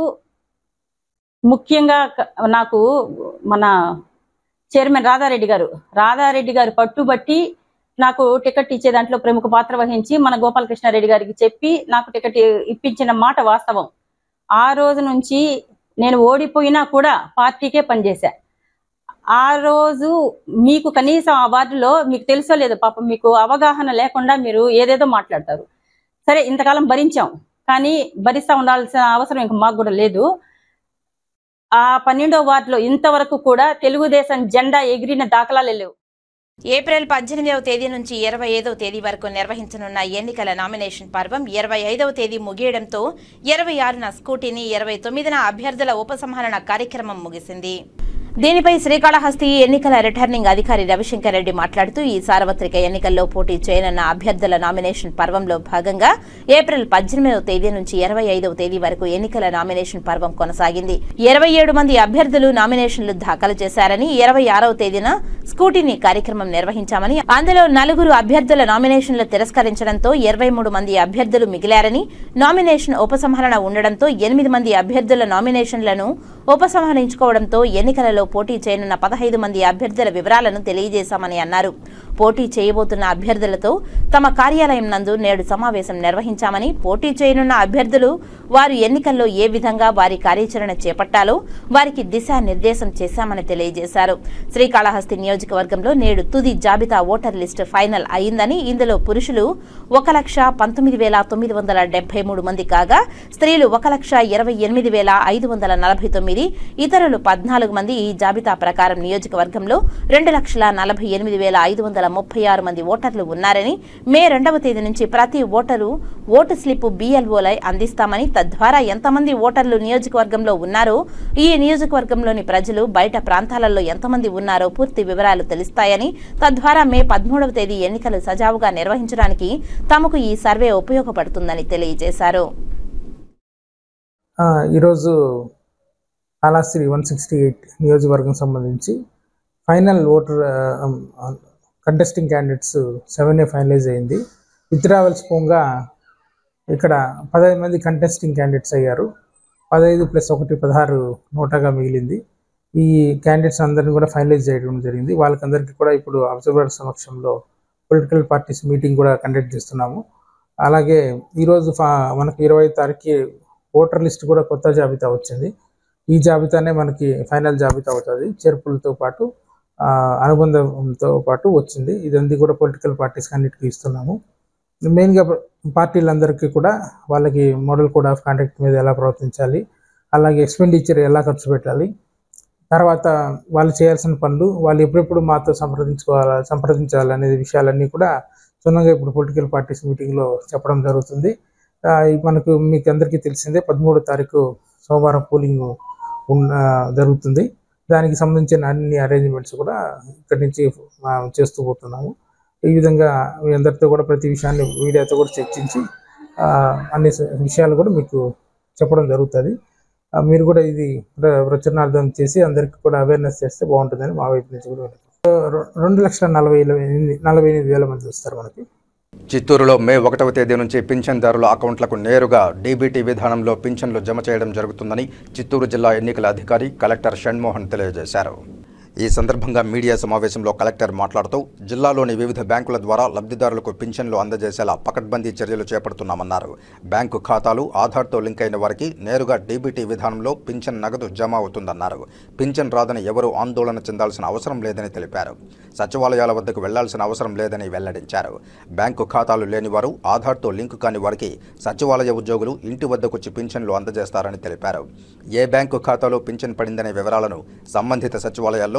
[SPEAKER 17] ముఖ్యంగా క- నాకు మన చైర్మన్ రాధారెడ్డి గారు రాధారెడ్డి గారు పట్టుబట్టి నాకు టికెట్ ఇచ్చే దాంట్లో ప్రముఖ పాత్ర వహించి మన గోపాలకృష్ణారెడ్డి గారికి చెప్పి నాకు టికెట్ ఇప్పించిన మాట వాస్తవం ఆ రోజు నుంచి నేను ఓడిపోయినా కూడా పార్టీకే పనిచేశా ఆ రోజు మీకు కనీసం ఆ వార్డులో మీకు తెలుసో లేదో పాపం మీకు అవగాహన లేకుండా మీరు ఏదేదో మాట్లాడతారు సరే ఇంతకాలం భరించాం కానీ భరిస్తా ఉండాల్సిన అవసరం ఇంక మాకు కూడా లేదు ఆ పన్నెండో వార్డులో ఇంతవరకు కూడా తెలుగుదేశం జెండా ఎగిరిన దాఖలాలు లేవు
[SPEAKER 16] ఏప్రిల్ పద్దెనిమిదవ తేదీ నుంచి ఇరవై ఐదవ తేదీ వరకు నిర్వహించనున్న ఎన్నికల నామినేషన్ పర్వం ఇరవై ఐదవ తేదీ ముగియడంతో ఇరవై ఆరున స్కూటీని ఇరవై తొమ్మిదిన అభ్యర్థుల ఉపసంహరణ కార్యక్రమం ముగిసింది దీనిపై శ్రీకాళహస్తి ఎన్నికల రిటర్నింగ్ అధికారి రవిశంకర్ రెడ్డి మాట్లాడుతూ ఈ సార్వత్రిక ఎన్నికల్లో పోటీ చేయనున్న అభ్యర్థుల నామినేషన్ పర్వంలో భాగంగా ఏప్రిల్ పద్దెనిమిదవ తేదీ నుంచి ఇరవై ఐదవ తేదీ వరకు ఎన్నికల నామినేషన్ పర్వం కొనసాగింది ఇరవై ఏడు మంది అభ్యర్థులు నామినేషన్లు దాఖలు చేశారని ఇరవై ఆరవ తేదీన స్కూటీని కార్యక్రమం నిర్వహించామని అందులో నలుగురు అభ్యర్థుల నామినేషన్లు తిరస్కరించడంతో ఇరవై మూడు మంది అభ్యర్థులు మిగిలారని నామినేషన్ ఉపసంహరణ ఉండడంతో ఎనిమిది మంది అభ్యర్థుల నామినేషన్లను ఉపసంహరించుకోవడంతో ఎన్నికలలో పోటీ చేయనున్న పదహైదు మంది అభ్యర్థుల వివరాలను తెలియజేశామని అన్నారు పోటీ చేయబోతున్న అభ్యర్థులతో తమ కార్యాలయం నందు నేడు సమావేశం నిర్వహించామని పోటీ చేయనున్న అభ్యర్థులు వారు ఎన్నికల్లో ఏ విధంగా వారి కార్యాచరణ చేపట్టాలో వారికి దిశానిర్దేశం చేశామని తెలియజేశారు శ్రీకాళహస్తి నియోజకవర్గంలో నేడు తుది జాబితా ఓటర్ లిస్టు ఫైనల్ అయిందని ఇందులో పురుషులు ఒక లక్ష పంతొమ్మిది వేల తొమ్మిది వందల డెబ్బై మూడు మంది కాగా స్త్రీలు ఒక లక్ష ఇరవై ఎనిమిది వేల ఐదు వందల నలభై తొమ్మిది ఇతరులు పద్నాలుగు మంది ఈ జాబితా ప్రకారం నియోజకవర్గంలో రెండు లక్షల నలభై ఎనిమిది వేల ఐదు వందల ముప్పై ఆరు మంది ఓటర్లు ఉన్నారని మే రెండవ తేదీ నుంచి ప్రతి ఓటరు ఓటు స్లిప్ బిఎల్ఓలై అందిస్తామని తద్వారా ఎంతమంది ఓటర్లు నియోజకవర్గంలో ఉన్నారో ఈ నియోజకవర్గంలోని ప్రజలు బయట ప్రాంతాలలో ఎంతమంది ఉన్నారో పూర్తి వివరాలు తెలుస్తాయని తద్వారా మే పదమూడవ తేదీ ఎన్నికలు సజావుగా నిర్వహించడానికి తమకు ఈ సర్వే ఉపయోగపడుతుందని తెలియజేశారు
[SPEAKER 18] ఆ, ఈరోజు కాళాస్త్రి వన్ సిక్స్టీ ఎయిట్ నియోజకవర్గం సంబంధించి final voter contesting candidates seven ఏ ఫైనలైజ్ అయింది విత్డ్రావెల్స్ పోగా ఇక్కడ పదహైదు మంది కంటెస్టింగ్ క్యాండిడేట్స్ అయ్యారు పదహైదు ప్లస్ ఒకటి పదహారు నోటాగా మిగిలింది ఈ క్యాండిడేట్స్ అందరిని కూడా ఫైనలైజ్ చేయడం జరిగింది వాళ్ళకందరికీ కూడా ఇప్పుడు అబ్జర్వర్ సమక్షంలో పొలిటికల్ పార్టీస్ మీటింగ్ కూడా కండక్ట్ చేస్తున్నాము అలాగే ఈరోజు ఫా- మనకి ఇరవై తారీఖు ఓటర్ లిస్ట్ కూడా కొత్త జాబితా వచ్చింది ఈ జాబితానే మనకి ఫైనల్ జాబితా అవుతుంది చేర్పులతో పాటు ఆ, అనుబంధంతో పాటు వచ్చింది ఇదంతా కూడా పొలిటికల్ పార్టీస్ అన్నిటికీ ఇస్తున్నాము మెయిన్గా పార్టీలందరికీ కూడా వాళ్ళకి మోడల్ కోడ్ ఆఫ్ కాండక్ట్ మీద ఎలా ప్రవర్తించాలి అలాగే ఎక్స్పెండిచర్ ఎలా ఖర్చు పెట్టాలి తర్వాత వాళ్ళు చేయాల్సిన పనులు వాళ్ళు ఎప్పుడెప్పుడు మాతో సంప్రదించుకోవాలా సంప్రదించాలి అనే విషయాలన్నీ కూడా క్షుణ్ణంగా ఇప్పుడు పొలిటికల్ పార్టీస్ మీటింగ్లో చెప్పడం జరుగుతుంది ఆ, ఈ మనకు మీకు అందరికీ తెలిసిందే పదమూడో తారీఖు సోమవారం పోలింగ్ ఉన్న జరుగుతుంది దానికి సంబంధించిన అన్ని అరేంజ్మెంట్స్ కూడా ఇక్కడి నుంచి ఆ, చేస్తూ పోతున్నాము ఈ విధంగా మీ అందరితో కూడా ప్రతి విషయాన్ని మీడియాతో కూడా చర్చించి ఆ, అన్ని స- విషయాలు కూడా మీకు చెప్పడం జరుగుతుంది ఆ, మీరు కూడా ఇది ప్ర- ప్రచురణార్థం చేసి అందరికీ కూడా అవేర్నెస్ చేస్తే బాగుంటుందని మా వైపు నుంచి కూడా రె- రెండు లక్షల నలభై ఎనిమిది నలభై ఎనిమిది వేల మంది వస్తారు మనకి
[SPEAKER 1] చిత్తూరులో మే ఒకటవ తేదీ నుంచి పింఛన్దారుల అకౌంట్లకు నేరుగా డీబీటీ విధానంలో పింఛన్లు జమ చేయడం జరుగుతుందని చిత్తూరు జిల్లా ఎన్నికల అధికారి కలెక్టర్ షణ్మోహన్ తెలియజేశారు ఈ సందర్భంగా మీడియా సమావేశంలో కలెక్టర్ మాట్లాడుతూ జిల్లాలోని వివిధ బ్యాంకుల ద్వారా లబ్ధిదారులకు పింఛన్లు అందజేసేలా పకడ్బందీ చర్యలు చేపడుతున్నామన్నారు బ్యాంకు ఖాతాలు ఆధార్తో లింక్ అయిన వారికి నేరుగా డీబీటీ విధానంలో పింఛన్ నగదు జమ అవుతుందన్నారు పింఛన్ రాదని ఎవరూ ఆందోళన చెందాల్సిన అవసరం లేదని తెలిపారు సచివాలయాల వద్దకు వెళ్లాల్సిన అవసరం లేదని వెల్లడించారు బ్యాంకు ఖాతాలు లేని వారు ఆధార్తో లింకు కాని వారికి సచివాలయ ఉద్యోగులు ఇంటి వద్దకొచ్చి పింఛన్లు అందజేస్తారని తెలిపారు ఏ బ్యాంకు ఖాతాలో పింఛన్ పడిందనే వివరాలను సంబంధిత సచివాలయాల్లో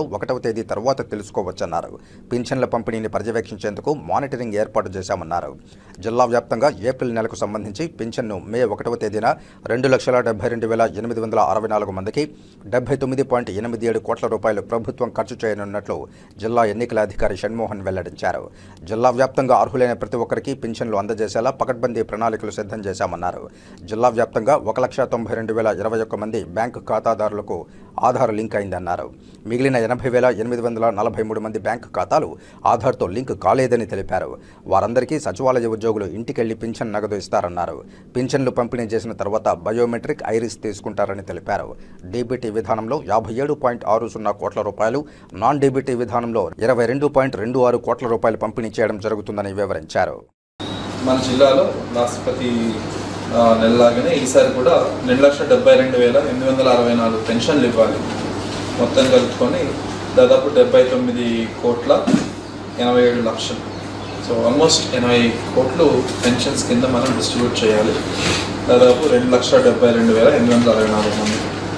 [SPEAKER 1] ఒకటవ తేదీ తర్వాత తెలుసుకోవచ్చన్నారు పింఛన్ల పంపిణీని పర్యవేక్షించేందుకు మానిటరింగ్ ఏర్పాటు చేశామన్నారు జిల్లా వ్యాప్తంగా ఏప్రిల్ నెలకు సంబంధించి పింఛన్ను మే ఒకటవ తేదీన రెండు లక్షల డెబ్బై రెండు వేల ఎనిమిది వందల అరవై నాలుగు మందికి డెబ్బై తొమ్మిది పాయింట్ ఎనిమిది ఏడు కోట్ల రూపాయలు ప్రభుత్వం ఖర్చు చేయనున్నట్లు జిల్లా ఎన్నికల అధికారి షణ్మోహన్ వెల్లడించారు జిల్లా వ్యాప్తంగా అర్హులైన ప్రతి ఒక్కరికి పింఛన్లు అందజేసేలా పకడ్బందీ ప్రణాళికలు సిద్ధం చేశామన్నారు జిల్లా వ్యాప్తంగా ఒక లక్ష తొంభై రెండు వేల ఇరవై ఒక్క మంది బ్యాంకు ఖాతాదారులకు ఆధార్ లింక్ అయిందన్నారు మిగిలిన ఎనభై వేల ఎనిమిది వందల నలభై మూడు మంది బ్యాంకు ఖాతాలు ఆధార్తో లింక్ కాలేదని తెలిపారు వారందరికీ సచివాలయ ఉద్యోగులు ఇంటికెళ్లి పింఛన్ నగదు ఇస్తారన్నారు పింఛన్లు పంపిణీ చేసిన తర్వాత బయోమెట్రిక్ ఐరిస్ తీసుకుంటారని తెలిపారు డీబీటీ విధానంలో యాభై ఏడు పాయింట్ ఆరు సున్నా కోట్ల రూపాయలు నాన్ డీబీటీ విధానంలో ఇరవై రెండు పాయింట్ రెండు ఆరు కోట్ల రూపాయలు పంపిణీ చేయడం జరుగుతుందని వివరించారు
[SPEAKER 19] మన జిల్లాలో లాస్ట్ ప్రతి ఆ, నెలలాగానే ఈసారి కూడా రెండు లక్షల డెబ్బై రెండు వేల ఎనిమిది వందల అరవై నాలుగు పెన్షన్లు ఇవ్వాలి మొత్తం కలుపుకొని దాదాపు డెబ్బై తొమ్మిది కోట్ల ఎనభై ఏడు లక్షలు సో ఆల్మోస్ట్ ఎనభై కోట్లు పెన్షన్స్ కింద మనం డిస్ట్రిబ్యూట్ చేయాలి దాదాపు రెండు లక్షల డెబ్బై రెండు వేల ఎనిమిది వందల అరవై నాలుగు మంది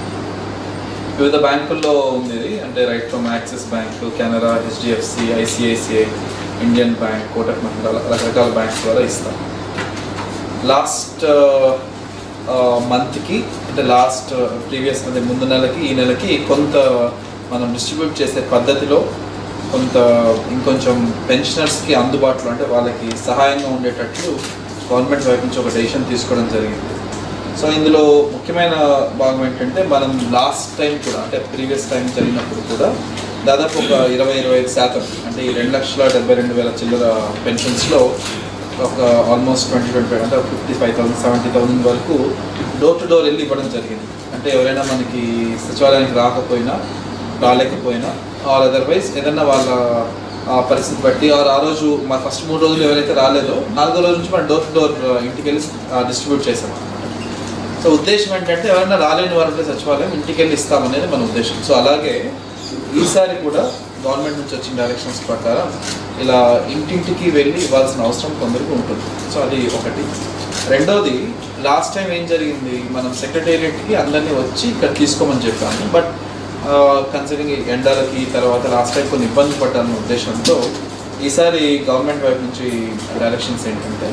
[SPEAKER 19] వివిధ బ్యాంకుల్లో ఉంది ఇది అంటే right from Axis bank Canara HDFC ICICI Indian bank Kotak మహిళా రకరకాల బ్యాంక్స్ ద్వారా ఇస్తాం లాస్ట్ మంత్కి అంటే లాస్ట్ ప్రీవియస్ అంటే ముందు నెలకి ఈ నెలకి కొంత మనం డిస్ట్రిబ్యూట్ చేసే పద్ధతిలో కొంత ఇంకొంచెం పెన్షనర్స్కి అందుబాటులో అంటే వాళ్ళకి సహాయంగా ఉండేటట్లు గవర్నమెంట్ వైపు నుంచి ఒక డెసిషన్ తీసుకోవడం జరిగింది సో ఇందులో ముఖ్యమైన భాగం ఏంటంటే మనం లాస్ట్ టైం కూడా అంటే ప్రీవియస్ టైం జరిగినప్పుడు కూడా దాదాపు ఒక ఇరవై ఇరవై ఐదు శాతం అంటే ఈ రెండు లక్షల డెబ్బై రెండు వేల చిల్లర పెన్షన్స్లో ఒక ఆల్మోస్ట్ ట్వంటీ ట్వంటీ ఫైవ్ అంటే fifty five thousand seventy thousand వరకు డోర్ టు డోర్ వెళ్ళి ఇవ్వడం జరిగింది అంటే ఎవరైనా మనకి సచివాలయానికి రాకపోయినా రాలేకపోయినా ఆర్ అదర్వైజ్ ఏదన్నా వాళ్ళ ఆ పరిస్థితి బట్టి ఆర్ ఆ రోజు మా ఫస్ట్ మూడు రోజులు ఎవరైతే రాలేదో నాలుగో రోజు నుంచి మనం డోర్ టు డోర్ ఇంటికి వెళ్ళి డిస్ట్రిబ్యూట్ చేసాం సో ఉద్దేశం ఏంటంటే ఎవరైనా రాలేని వారంటే సచివాలయం ఇంటికి వెళ్ళి ఇస్తామనేది మన ఉద్దేశం సో అలాగే ఈసారి కూడా గవర్నమెంట్ నుంచి వచ్చిన డైరెక్షన్స్ ప్రకారం ఇలా ఇంటింటికి వెళ్ళి ఇవ్వాల్సిన అవసరం కొందరికి ఉంటుంది సో అది ఒకటి రెండోది లాస్ట్ టైం ఏం జరిగింది మనం సెక్రటేరియట్కి అందరినీ వచ్చి ఇక్కడ తీసుకోమని చెప్పాము బట్ కన్సిడరింగ్ ఎండలకి తర్వాత లాస్ట్ టైం కొన్ని ఇబ్బంది పడ్డాలన్న ఉద్దేశంతో ఈసారి గవర్నమెంట్ వైపు నుంచి డైరెక్షన్స్ ఏంటంటే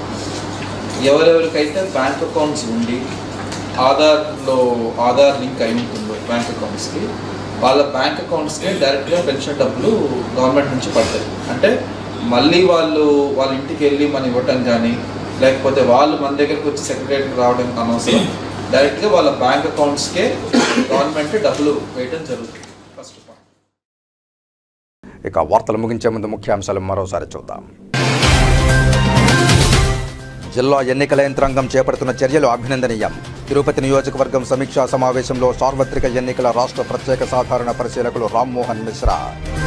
[SPEAKER 19] ఎవరెవరికైతే బ్యాంక్ అకౌంట్స్ ఉండి ఆధార్లో ఆధార్ లింక్ అయి ఉంటుందో బ్యాంక్ అకౌంట్స్కి వాళ్ళ బ్యాంక్ అకౌంట్స్కి డైరెక్ట్గా పెన్షన్ డబ్బులు గవర్నమెంట్ నుంచి పడతాయి అంటే మళ్ళీ వాళ్ళు వాళ్ళ ఇంటికి వెళ్ళి మనం ఇవ్వటం కానీ లేకపోతే వాళ్ళు మన దగ్గరికి వచ్చి సెక్రటరీకి రావడం అనవసరం డైరెక్ట్గా వాళ్ళ బ్యాంక్ అకౌంట్స్కే గవర్నమెంట్ డబ్బులు వేయడం జరుగుతుంది ఫస్ట్ ఆఫ్ ఆల్
[SPEAKER 1] ఇక వార్తలు ముగించే ముందు ముఖ్యాంశాలు మరోసారి చూద్దాం జిల్లా ఎన్నికల యంత్రాంగం చేపడుతున్న చర్యలు అభినందనీయం తిరుపతి నియోజకవర్గం సమీక్షా సమావేశంలో సార్వత్రిక ఎన్నికల రాష్ట్ర ప్రత్యేక సాధారణ పరిశీలకులు రామ్మోహన్ మిశ్రా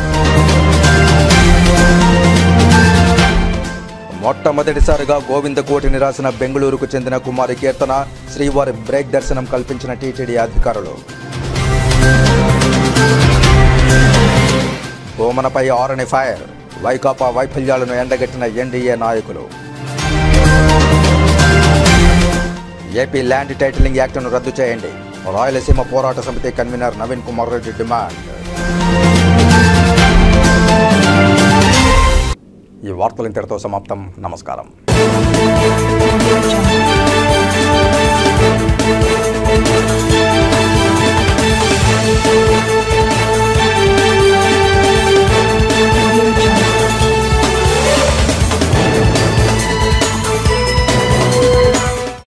[SPEAKER 1] మొట్టమొదటిసారిగా గోవిందకోటిని రాసిన బెంగళూరుకు చెందిన కుమారి కీర్తన శ్రీవారి బ్రేక్ దర్శనం కల్పించిన టీటీడీ అధికారులు భూమనపై ఆరని ఫైర్ వైకాపా వైఫల్యాలను ఎండగట్టిన ఎన్డీఏ నాయకులు ఏపీ ల్యాండ్ టైటిలింగ్ యాక్ట్ను రద్దు చేయండి రాయలసీమ పోరాట సమితి కన్వీనర్ నవీన్ కుమార్ రెడ్డి డిమాండ్ ఈ వార్తలు ఇంతటితో సమాప్తం నమస్కారం
[SPEAKER 20] Thank you.